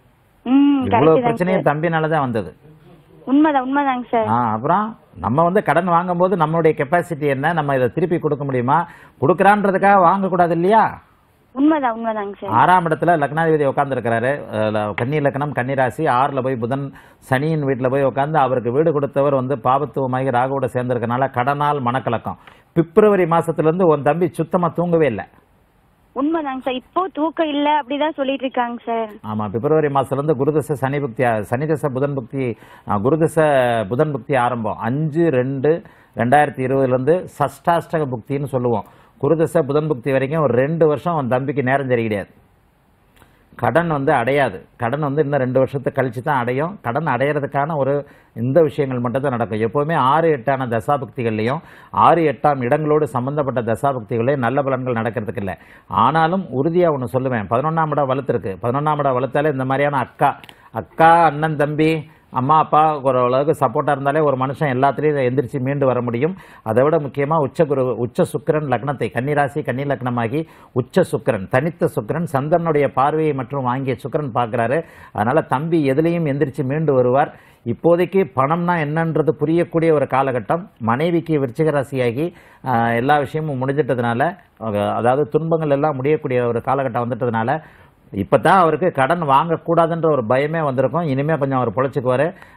ம் இவ்வளவு கரெக்ட் தாங்க பிரச்சனையும் தம்பினாலதான் வந்தது உண்மைதான் உண்மைதாங்க சார் ஆ அப்புறம் நம்ம வந்து கடன் வாங்கும்போது நம்மளுடைய கெப்பாசிட்டி என்ன நம்ம இதை திருப்பி கொடுக்க முடியுமா கொடுக்குறான்றதுக்காக வாங்கக்கூடாது இல்லையா உண்மைதான் உண்மைதாங்க சார் ஆறாம் இடத்துல லக்னாதிபதி உட்காந்துருக்கிறாரு கன்னி லக்னம் கன்னிராசி ஆறுல போய் புதன் சனியின் வீட்டுல போய் உட்காந்து அவருக்கு வீடு கொடுத்தவர் வந்து பாபத்துவமாகி ராகுவோட சேர்ந்திருக்கனால கடனால் மனக்கலக்கம் பிப்ரவரி மாசத்துல இருந்து உன் தம்பி சுத்தமா தூங்கவே இல்லை உண்மைதாங்க சார் இப்போ தூக்கம் இல்ல அப்படிதான் சொல்லிட்டு இருக்காங்க சார் ஆமா பிப்ரவரி மாசத்துல இருந்து குருதசை சனி புக்தி ஆ- சனி தசை புதன் புக்தி ஆ, குருதசை புதன் புக்தி ஆரம்பம் அஞ்சு ரெண்டு ரெண்டாயிரத்தி இருபதுல இருந்து சஷ்டாஷ்டக புக்தின்னு சொல்லுவோம் குருதசை புதன் புக்தி வரைக்கும் ஒரு ரெண்டு வருஷம் அவன் தம்பிக்கு நேரம் சரி கிடையாது கடன் வந்து அடையாது கடன் வந்து இன்னும் ரெண்டு வருஷத்துக்கு கழிச்சு தான் அடையும் கடன் அடையிறதுக்கான ஒரு இந்த விஷயங்கள் மட்டும் தான் நடக்கும் எப்போவுமே ஆறு எட்டான தசாபக்திகள்லையும் ஆறு எட்டாம் இடங்களோடு சம்பந்தப்பட்ட தசாபக்திகளையும் நல்ல பலன்கள் நடக்கிறதுக்கு இல்லை ஆனாலும் உறுதியாக ஒன்று சொல்லுவேன் பதினொன்றாம் இடம் வளர்த்துருக்கு பதினொன்றாம் இடம் வளர்த்தாலே இந்த மாதிரியான அக்கா அக்கா அண்ணன் தம்பி அம்மா அப்பா ஓரளவுக்கு சப்போர்ட்டாக இருந்தாலே ஒரு மனுஷன் எல்லாத்துலேயும் எந்திரிச்சு மீண்டு வர முடியும் அதை விட முக்கியமாக உச்ச குரு உச்ச சுக்கிரன் லக்னத்தை கன்னிராசி கன்னி லக்னமாகி உச்ச சுக்கிரன் தனித்த சுக்கிரன் சந்திரனுடைய பார்வையை மற்றும் வாங்கிய சுக்கிரன் பார்க்குறாரு அதனால தம்பி எதுலேயும் எந்திரிச்சு மீண்டு வருவார் இப்போதைக்கு பணம்னா என்னன்றது புரியக்கூடிய ஒரு காலகட்டம் மனைவிக்கு விருச்சிக ராசியாகி ஆஹ், எல்லா விஷயமும் முடிஞ்சிட்டதுனால அஹ், அதாவது துன்பங்கள் எல்லாம் முடியக்கூடிய ஒரு காலகட்டம் வந்துட்டதுனால இப்போ தான் அவருக்கு கடன் வாங்கக்கூடாதுன்ற ஒரு பயமே வந்திருக்கும் இனிமேல் கொஞ்சம் அவர் பொழைச்சிக்குவார்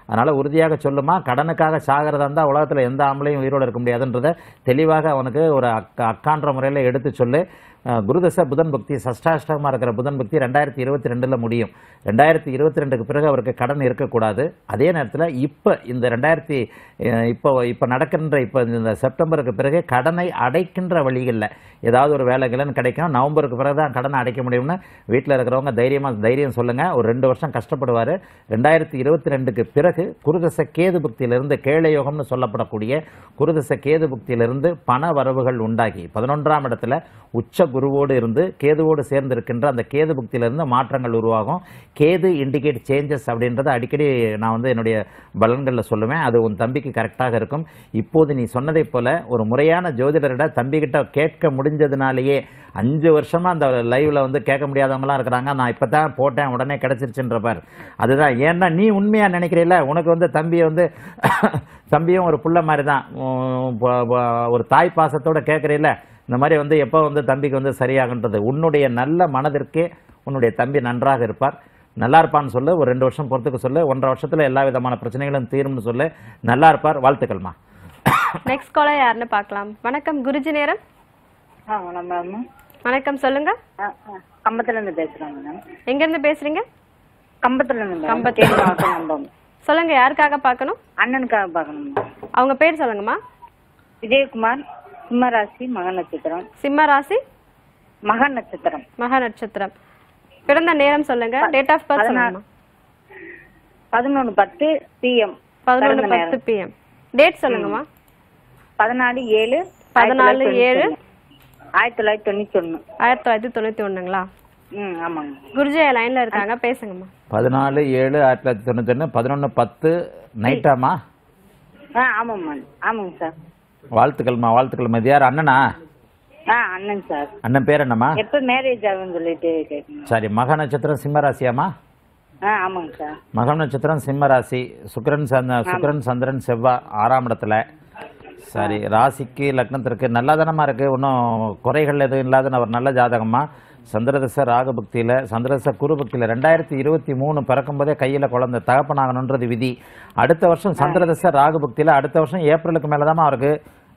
அதனால் உறுதியாக சொல்லுமா கடனுக்காக சாகிறதா இருந்தால் உலகத்தில் எந்த ஆம்பளையும் உயிரோடு இருக்க முடியாதுன்றதை தெளிவாக அவனுக்கு ஒரு அக்க அக்கான்ற முறையில் எடுத்து சொல்லு அஹ், குருதசை புதன் பக்தி சஷ்டாஷ்டகமாக இருக்கிற புதன் பக்தி ரெண்டாயிரத்தி இருபத்தி ரெண்டில் முடியும் ரெண்டாயிரத்தி இருபத்தி ரெண்டுக்கு பிறகு அவருக்கு கடன் இருக்கக்கூடாது அதே நேரத்தில் இப்போ இந்த ரெண்டாயிரத்தி அஹ், இப்போ இப்போ நடக்கின்ற இப்போ இந்த செப்டம்பருக்கு பிறகு கடனை அடைக்கின்ற வழிகளில் ஏதாவது ஒரு வேலைகளும் கிடைக்கும் நவம்பருக்கு பிறகு தான் கடனை அடைக்க முடியும்னு வீட்டில் இருக்கிறவங்க தைரியமாக தைரியம் சொல்லுங்கள் ஒரு ரெண்டு வருஷம் கஷ்டப்படுவார் ரெண்டாயிரத்தி இருபத்தி ரெண்டுக்கு பிறகு குருதச கேது புக்தியிலிருந்து கேள யோகம்னு சொல்லப்படக்கூடிய குருதச கேது புக்தியிலிருந்து பண வரவுகள் உண்டாகி பதினொன்றாம் இடத்துல உச்ச குருவோடு இருந்து கேதுவோடு சேர்ந்து இருக்கின்ற அந்த கேது புக்தியிலிருந்து மாற்றங்கள் உருவாகும் கேது இண்டிகேட் சேஞ்சஸ் அப்படின்றத அடிக்கடி நான் வந்து என்னுடைய பலன்களில் சொல்லுவேன் அது உன் தம்பிக்கு கரெக்டாக இருக்கும் இப்போது நீ சொன்னதைப் போல ஒரு முறையான ஜோதிடரிட தம்பிக்கிட்ட கேட்க முடிஞ்சதுனாலேயே அஞ்சு வருஷமா அந்த லைவ்ல வந்து கேட்க முடியாதவங்களாம் இருக்கிறாங்க நான் இப்போ தான் போட்டேன் உடனே கிடைச்சிருச்சுன்ற பார் அதுதான் ஏன்னா நீ உண்மையாக நினைக்கிறீல்ல உனக்கு வந்து தம்பியை வந்து தம்பியும் ஒரு புள்ள மாதிரி தான் உம், ப- ப- ஒரு தாய் பாசத்தோட கேட்குறீல்ல இந்த மாதிரி வந்து எப்போ வந்து தம்பிக்கு வந்து சரியாகுன்றது உன்னுடைய நல்ல மனதிற்கே உன்னுடைய தம்பி நன்றாக இருப்பார் நல்லா இருப்பான்னு சொல்லு ஒரு ரெண்டு வருஷம் பொறுத்துக்க சொல்லு ஒன்றரை வருஷத்துல எல்லா விதமான பிரச்சனைகளும் தீரும்னு சொல்லு நல்லா இருப்பார் வாழ்த்துக்கள்மா நெக்ஸ்ட் காலர் யாருன்னு பார்க்கலாம் வணக்கம் குருஜி நேரம் ஆ வணக்கம் மேம் வணக்கம் சொல்லுங்க கம்பத்துல இருந்து பேசுறேன் மேம் எங்க இருந்து பேசுறீங்க கம்பத்துல இருந்து மேம் கம்பத்துல. தேனி மாவட்டம் கம்பம் சொல்லுங்க யாருக்காக பார்க்கணும் அண்ணனுக்காக பார்க்கணும் மேம் அவங்க பேர் சொல்லுங்கம்மா விஜயகுமார் சிம்மராசி மக நட்சத்திரம் சிம்ம ராசி மக நட்சத்திரம் மக நட்சத்திரம் பிறந்த நேரம் சொல்லுங்க டேட் ஆஃப் பர்த் பதினா- சொல்லுங்கம்மா பதினொன்று பத்து பிஎம் பதினொன்று பத்து பிஎம் டேட் சொல்லுங்கம்மா பதினாலு ஏழு பதினாலு ஏழு ஆயிரத்தி தொள்ளாயிரத்தி தொண்ணூத்தி ஒண்ணு ஆயிரத்தி தொள்ளாயிரத்தி தொண்ணூத்தி ஒண்ணுங்களா ம் ஆமாங்க குருஜி லைன்ல இருக்காங்க பேசுங்கம்மா பதினாலு ஏழு ஆயிரத்தி தொள்ளாயிரத்தி தொண்ணூத்தொன்று பதினொன்று பத்து நைட்டாமா ஆ ஆமாம் மேம் ஆமாங்க சார் வாழ்த்துக்கள்மா வாழ்த்துக்கள்மா இது யார் அண்ணனா ஆ அண்ணன் சார் அண்ணன் பேர் என்னம்மா எப்போ மேரேஜ் ஆகும்னு சொல்லிட்டு கேட்கணும் சரி மக நட்சத்திரம் சிம்ம ராசியாம்மா ஆ ஆமாங்க சார் மகம் நட்சத்திரம் சிம்ம ராசி சுக்கிரன் சந்த சுக்கிரன் சந்திரன் செவ்வாய் ஆறாம் இடத்துல சரி ராசிக்கு லக்னத்திற்கு நல்லதானமா இருக்கு ஒன்றும் குறைகள் எதுவும் இல்லாத ஒரு நல்ல ஜாதகமா சந்திரதச ராகு பக்தியில் சந்திரதச குரு பக்தியில் ரெண்டாயிரத்தி இருபத்தி மூணு பிறக்கும்போதே கையில் குழந்தை தகப்பனாகணுன்றது விதி அடுத்த வருஷம் சந்திரதச ராகு பக்தியில் அடுத்த வருஷம் ஏப்ரலுக்கு மேலே அவருக்கு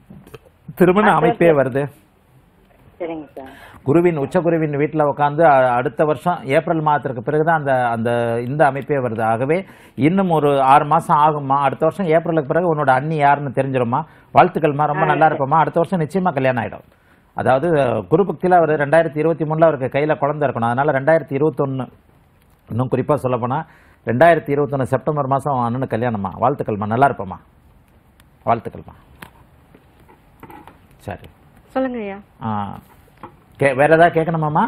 திருமண அமைப்பே வருது சரிங்க சார் குருவின் உச்சகுருவின் வீட்டில் உட்காந்து அடுத்த வருஷம் ஏப்ரல் மாதத்திற்கு பிறகு தான் அந்த அந்த இந்த அமைப்பே வருது ஆகவே இன்னும் ஒரு ஆறு மாதம் ஆகுமா அடுத்த வருஷம் ஏப்ரலுக்கு பிறகு உன்னோட அண்ணி யாருன்னு தெரிஞ்சிருமா வாழ்த்துக்கள்மா ரொம்ப நல்லா இருப்போமா அடுத்த வருஷம் நிச்சயமாக கல்யாணம் ஆகிடும் அதாவது குரு பக்தியில் அவர் ரெண்டாயிரத்தி இருபத்தி மூணில் அவருக்கு கையில் குழந்தை இருக்கணும் அதனால் ரெண்டாயிரத்தி இருபத்தொன்று இன்னும் குறிப்பாக சொல்லப்போனால் ரெண்டாயிரத்தி இருபத்தொன்று செப்டம்பர் மாதம் அண்ணனுக்கு கல்யாணம்மா வாழ்த்துக்கள்மா நல்லா இருப்போம்மா வாழ்த்துக்கள்மா சரி சொல்லுங்க ஐயா ஆ கே வேற ஏதாவது கேட்கணுமாம்மா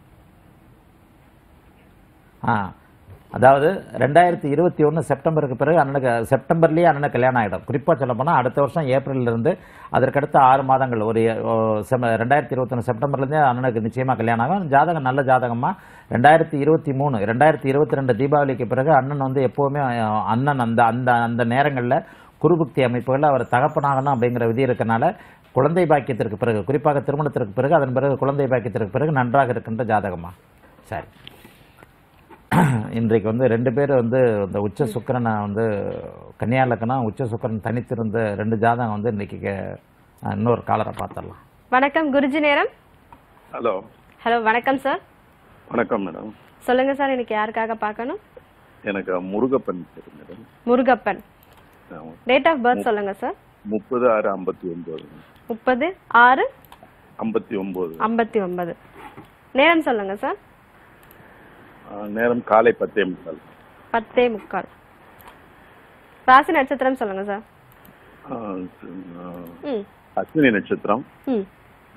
ஆ அதாவது ரெண்டாயிரத்தி இருபத்தி ஒன்று செப்டம்பருக்கு பிறகு அண்ணனுக்கு செப்டம்பர்லேயே அண்ணனுக்கு கல்யாணம் ஆகிடும் குறிப்பாக சொல்ல போனால் அடுத்த வருஷம் ஏப்ரல்ல இருந்து அதற்கடுத்த ஆறு மாதங்கள் ஒரு ஓ, செம ரெண்டாயிரத்தி இருபத்தொன்று செப்டம்பர்லேருந்தே அண்ணனுக்கு நிச்சயமாக கல்யாணம் ஆகும் ஜாதகம் நல்ல ஜாதகமா ரெண்டாயிரத்தி இருபத்தி மூணு ரெண்டாயிரத்தி இருபத்தி ரெண்டு தீபாவளிக்கு பிறகு அண்ணன் வந்து எப்போவுமே அஹ், அண்ணன் அந்த அந்த அந்த நேரங்களில் குருபக்தி அமைப்புகளில் அவர் தகப்பனாகணும் அப்படிங்கிற விதி இருக்கனால குழந்தை பாக்கியத்திற்கு பிறகு குறிப்பாக திருமணத்திற்கு பிறகு அதன் பிறகு குழந்தை பாக்கியத்திற்கு பிறகு நன்றாக இருக்கின்ற ஜாதகமா சரி இன்றைக்கு வந்து ரெண்டு பேர் வந்து இந்த உச்ச சுக்கிரனை வந்து கன்னியா லக்னம் உச்ச சுக்கிரன் தனித்திருந்த ரெண்டு ஜாதகம் வந்து இன்னைக்கு கே- அஹ், இன்னொரு காலரை பார்த்துடலாம் வணக்கம் குருஜி நேரம் ஹலோ ஹலோ வணக்கம் சார் வணக்கம் மேடம் சொல்லுங்க சார் இன்னைக்கு யாருக்காக பார்க்கணும் எனக்கு முருகப்பன் பேர் மேடம் முருகப்பன் ஆமா. டேட் ஆஃப் பர்த் சொல்லுங்க சார் முப்பது ஆறு ஐம்பத்தி ஒன்பது முப்பது ஆறு ஐம்பத்தி ஒன்பது ஐம்பத்தி ஒன்பது நேரம் சொல்லுங்க சார் நேரம் காலை பத்தே முக்கால் பத்தே முக்கால் ராசி நட்சத்திரம் சொல்லுங்க சார் ஆ, ஆ, ம் அஸ்வினி நட்சத்திரம் ம்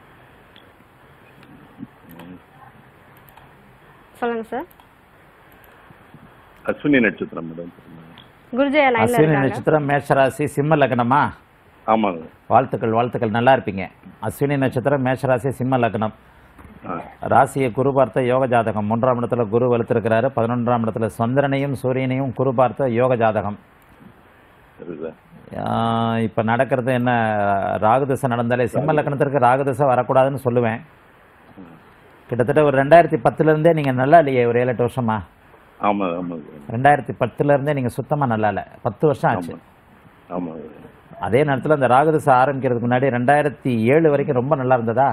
சொல்லுங்க சார் அஸ்வினி நட்சத்திரம் மேடம் குருஜி லைன்ல அஸ்வினி இருக்காங்க நட்சத்திரம் மேஷராசி சிம்ம லக்னமா ஆமாங்க வாழ்த்துக்கள் வாழ்த்துக்கள் நல்லா இருப்பீங்க அஸ்வினி நட்சத்திரம் மேஷராசி சிம்ம லக்னம் ஆ. ராசியை குரு பார்த்த யோக ஜாதகம் மூன்றாம் இடத்துல குரு வலுத்திருக்கிறாரு பதினொன்றாம் இடத்துல சந்திரனையும் சூரியனையும் குரு பார்த்த யோக ஜாதகம் சரி சார் ஆஹ் இப்ப நடக்கிறது என்ன ராகுதசை நடந்தாலே சிம்ம லக்னத்திற்கு ராகுதசை வரக்கூடாதுன்னு சொல்லுவேன் கிட்டத்தட்ட ஒரு ரெண்டாயிரத்தி பத்துல இருந்தே நீங்க நல்லா இல்லையே ஒரு ஏழு எட்டு வருஷமா ஆமாம் ஆமாங்க சார் ரெண்டாயிரத்தி பத்துல இருந்தே நீங்க சுத்தமா நல்லா இல்லை பத்து வருஷம் ஆச்சு ஆமாங்க அதே நேரத்துல அந்த ராகுதசை ஆரம்பிக்கிறதுக்கு முன்னாடி ரெண்டாயிரத்தி ஏழு வரைக்கும் ரொம்ப நல்லா இருந்ததா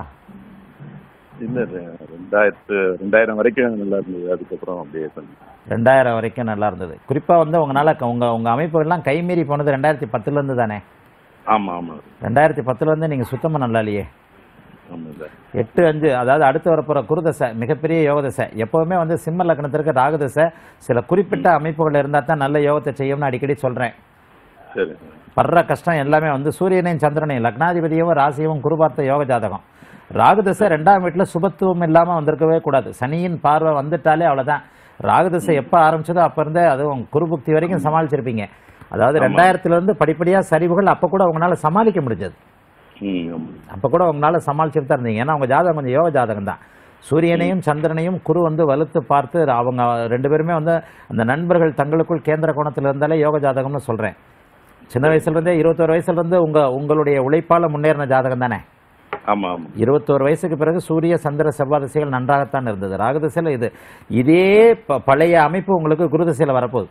இல்லை ரெண்டாயிரத்து ரெண்டாயிரம் வரைக்கும் நல்லா இருந்தது அதுக்கப்புறம் அப்படியே கொஞ்சம் ரெண்டாயிரம் வரைக்கும் நல்லா இருந்தது குறிப்பா வந்து உங்களால க- உங்க உங்க அமைப்புகள்லாம் கைமீறி போனது ரெண்டாயிரத்தி பத்துல இருந்து தானே ஆமாம் ஆமாம் ரெண்டாயிரத்தி பத்துல இருந்து நீங்க சுத்தமா நல்லா இல்லையே ஆமாம் சார் எட்டு அஞ்சு அதாவது அடுத்து வரப்போற குருதசை மிகப்பெரிய யோகதசை எப்பவுமே வந்து சிம்ம லக்னத்திற்கு ராகுதசை சில குறிப்பிட்ட அமைப்புகள் இருந்தா தான் நல்ல யோகத்தை செய்யும்னு அடிக்கடி சொல்றேன் சரி சார் படுற கஷ்டம் எல்லாமே வந்து சூரியனையும் சந்திரனையும் லக்னாதிபதியும் ராசியும் குருபார்த்த யோக ஜாதகம் ராகுதசை ரெண்டாம் வீட்டில் சுபத்துவம் இல்லாமல் வந்திருக்கவே கூடாது சனியின் பார்வை வந்துட்டாலே அவ்வளோதான் ராகுதசை எப்போ ஆரம்பிச்சதோ அப்போ இருந்தே அதுவும் குருபுக்தி வரைக்கும் சமாளிச்சிருப்பீங்க அதாவது ரெண்டாயிரத்துல இருந்து படிப்படியாக சரிவுகள் அப்போ கூட உங்களால் சமாளிக்க முடிஞ்சது ம் ஆமாம் அப்போ கூட உங்களால் சமாளிச்சுட்டு தான் இருந்தீங்க ஏன்னா உங்கள் ஜாதகம் கொஞ்சம் யோக ஜாதகம் தான் சூரியனையும் சந்திரனையும் குரு வந்து வலுத்து பார்த்து அவங்க ரெண்டு பேருமே வந்து அந்த நண்பர்கள் தங்களுக்குள் கேந்திர கோணத்தில் இருந்தாலே யோக ஜாதகம்னு சொல்கிறேன் சின்ன வயசுல இருந்தே இருபத்தோரு வயசுல இருந்து உங்க உங்களுடைய உழைப்பால முன்னேறின ஜாதகம் தானே ஆமாம் ஆமாம் இருபத்தோரு வயசுக்கு பிறகு சூரிய சந்திர செவ்வாய் திசைகள் நன்றாகத்தான் இருந்தது ராகுதிசையில் இது இதே ப- பழைய அமைப்பு உங்களுக்கு குருதிசையில் வரப்போகுது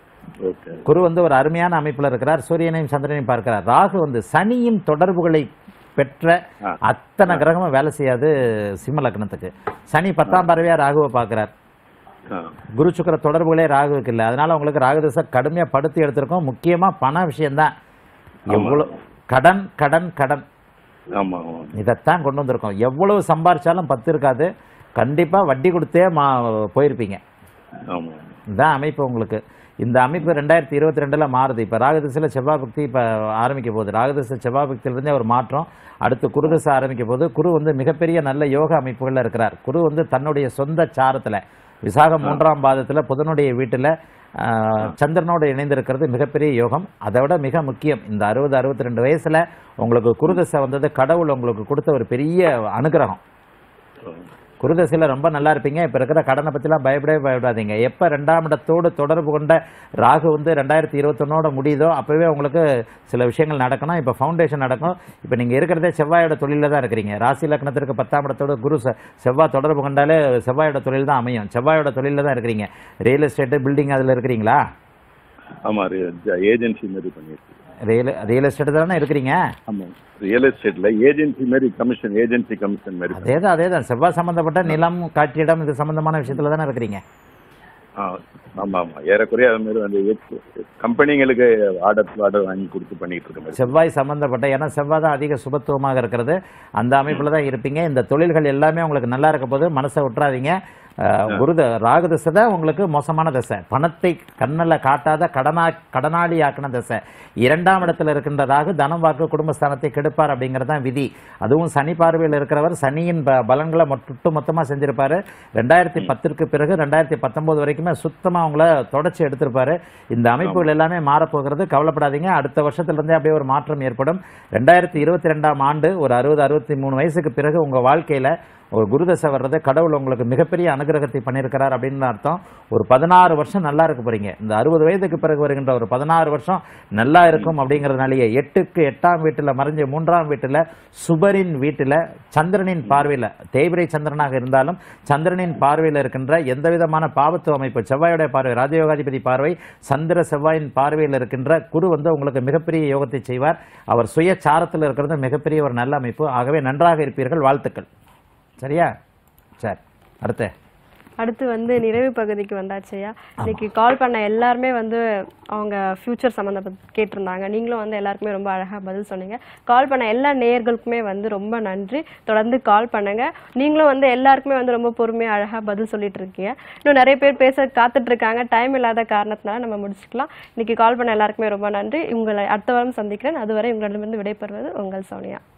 ஓகே குரு வந்து ஒரு அருமையான அமைப்புல இருக்கிறார் சூரியனையும் சந்திரனையும் பார்க்கிறார் ராகு வந்து சனியின் தொடர்புகளை பெற்ற அத்தனை கிரகமும் வேலை செய்யாது சிம்ம லக்னத்துக்கு சனி பத்தாம் பறவையா ராகுவை பார்க்கிறார் ஆ குரு சுக்கிர தொடர்புகளே ராகுவுக்கு இல்லை அதனால உங்களுக்கு ராகுதசை கடுமையா படுத்தி எடுத்திருக்கோம் முக்கியமா பண விஷயம்தான் எவ்வளோ கடன் கடன் கடன் ஆமாம் ஆமாம் இதைத்தான் கொண்டு வந்திருக்கோம் எவ்வளவு சம்பாரிச்சாலும் பத்து இருக்காது கண்டிப்பா வட்டி கொடுத்தே மா போயிருப்பீங்க ஆமாம் இதான் அமைப்பு உங்களுக்கு இந்த அமைப்பு ரெண்டாயிரத்தி இருபத்தி ரெண்டுல மாறுது இப்போ ராகதிசையில் செவ்வாய் பக்தி இப்போ ஆரம்பிக்க போகுது ராகதிசை செவ்வாய் பக்தியிலிருந்தே ஒரு மாற்றம் அடுத்து குருதசை ஆரம்பிக்க போது குரு வந்து மிகப்பெரிய நல்ல யோக அமைப்புகளில் இருக்கிறார் குரு வந்து தன்னுடைய சொந்த சாரத்தில் விசாகம் மூன்றாம் பாதத்தில் புதனுடைய வீட்டில் சந்திரனோடு இணைந்திருக்கிறது மிகப்பெரிய யோகம் அதை விட மிக முக்கியம் இந்த அறுபது அறுபத்தி ரெண்டு வயசுல உங்களுக்கு குருதசை வந்தது கடவுள் உங்களுக்கு கொடுத்த ஒரு பெரிய அனுகிரகம் குருதசையில் ரொம்ப நல்லா இருப்பீங்க இப்போ இருக்கிற கடனை பற்றிலாம் பயப்படவே பயப்படாதீங்க எப்போ ரெண்டாம் இடத்தோடு தொடர்பு கொண்ட ராகு வந்து ரெண்டாயிரத்தி இருபத்தொன்னோட முடியுதோ அப்போவே உங்களுக்கு சில விஷயங்கள் நடக்கணும் இப்போ ஃபவுண்டேஷன் நடக்கும் இப்போ நீங்கள் இருக்கிறதே செவ்வாயோட தொழிலில் தான் இருக்கிறீங்க ராசி லக்னத்திற்கு பத்தாம் இடத்தோட குரு செ- செவ்வாய் தொடர்பு கொண்டாலே செவ்வாயோட தொழில் தான் அமையும் செவ்வாயோட தொழிலில் தான் இருக்கிறீங்க ரியல் எஸ்டேட்டு பில்டிங் அதில் இருக்கிறீங்களா ஆமாம் ஏஜென்சி மாதிரி பண்ணியிருக்கு ரியல் ரியல் எஸ்டேட் தானே இருக்கிறீங்க ஆமாம் ரியல் எஸ்டேட்டில் ஏஜென்சி மாதிரி கமிஷன் ஏஜென்சி கமிஷன் மாதிரி அதே தான் அதே தான் செவ்வாய் சம்மந்தப்பட்ட நிலம் காட்சியிடம் இது சம்பந்தமான விஷயத்துல தானே இருக்கிறீங்க ஆ ஆமாம் ஆமாம் ஏறக்குறைய அது மாதிரி வந்து கம்பெனிங்களுக்கு ஆர்டர் ஆர்டர் வாங்கி கொடுத்து பண்ணிட்டு இருக்க மாதிரி செவ்வாய் சம்பந்தப்பட்ட ஏன்னா செவ்வாய் தான் அதிக சுபத்துவமாக இருக்கிறது அந்த அமைப்பில் தான் இருப்பீங்க இந்த தொழில்கள் எல்லாமே உங்களுக்கு நல்லா இருக்க போது மனசை விட்டுறாதீங்க அஹ், குரு த- ராகு தசை தான் உங்களுக்கு மோசமான தசை பணத்தை கண்ணில் காட்டாத கடனா கடனாளி ஆக்கின தசை இரண்டாம் இடத்துல இருக்கின்ற ராகு தனம் வாக்கு குடும்பஸ்தானத்தை கெடுப்பார் அப்படிங்கிறது தான் விதி அதுவும் சனி பார்வையில் இருக்கிறவர் சனியின் ப- பலன்களை மொட்டு மொத்தமாக செஞ்சிருப்பாரு ரெண்டாயிரத்தி பத்திற்கு பிறகு ரெண்டாயிரத்தி பத்தொன்பது வரைக்குமே சுத்தமாக அவங்கள தொடச்சி எடுத்திருப்பாரு இந்த அமைப்புகள் எல்லாமே மாறப்போகிறது கவலைப்படாதீங்க அடுத்த வருஷத்துலேருந்தே அப்படியே ஒரு மாற்றம் ஏற்படும் ரெண்டாயிரத்தி இருபத்தி ரெண்டாம் ஆண்டு ஒரு அறுபது அறுபத்தி மூணு வயசுக்கு பிறகு உங்கள் வாழ்க்கையில் ஒரு குருதசை வர்றது கடவுள் உங்களுக்கு மிகப்பெரிய அனுகிரகத்தை பண்ணியிருக்கிறார் அப்படின்னு அர்த்தம் ஒரு பதினாறு வருஷம் நல்லா இருக்க போறீங்க இந்த அறுபது வயதுக்கு பிறகு வருகின்ற ஒரு பதினாறு வருஷம் நல்லா இருக்கும் அப்படிங்கிறதுனாலேயே எட்டுக்கு எட்டாம் வீட்டில் மறைஞ்ச மூன்றாம் வீட்டில் சுபரின் வீட்டில் சந்திரனின் பார்வையில் தேய்பிரை சந்திரனாக இருந்தாலும் சந்திரனின் பார்வையில் இருக்கின்ற எந்த விதமான பாவத்துவ அமைப்பு செவ்வாயுடைய பார்வை ராஜயோகாதிபதி பார்வை சந்திர செவ்வாயின் பார்வையில் இருக்கின்ற குரு வந்து உங்களுக்கு மிகப்பெரிய யோகத்தை செய்வார் அவர் சுய சாரத்தில் இருக்கிறது மிகப்பெரிய ஒரு நல்ல அமைப்பு ஆகவே நன்றாக இருப்பீர்கள் வாழ்த்துக்கள் சரியா சரி அடுத்து அடுத்து வந்து நிறைவு பகுதிக்கு வந்தாச்சையா இன்னைக்கு கால் பண்ண எல்லாருமே வந்து அவங்க ஃபியூச்சர் சம்மந்தப்பட்டு கேட்டிருந்தாங்க நீங்களும் வந்து எல்லாருக்குமே ரொம்ப அழகாக பதில் சொன்னீங்க கால் பண்ண எல்லா நேயர்களுக்குமே வந்து ரொம்ப நன்றி தொடர்ந்து கால் பண்ணுங்க நீங்களும் வந்து எல்லாருக்குமே வந்து ரொம்ப பொறுமையாக அழகாக பதில் சொல்லிட்டு இருக்கீங்க இன்னும் நிறைய பேர் பேச காத்துட்டு இருக்காங்க டைம் இல்லாத காரணத்தினால நம்ம முடிச்சுக்கலாம் இன்னைக்கு கால் பண்ண எல்லாருக்குமே ரொம்ப நன்றி உங்களை அடுத்த வாரம் சந்திக்கிறேன் அதுவரை உங்களிடமிருந்து விடைபெறுவது உங்கள் சோனியா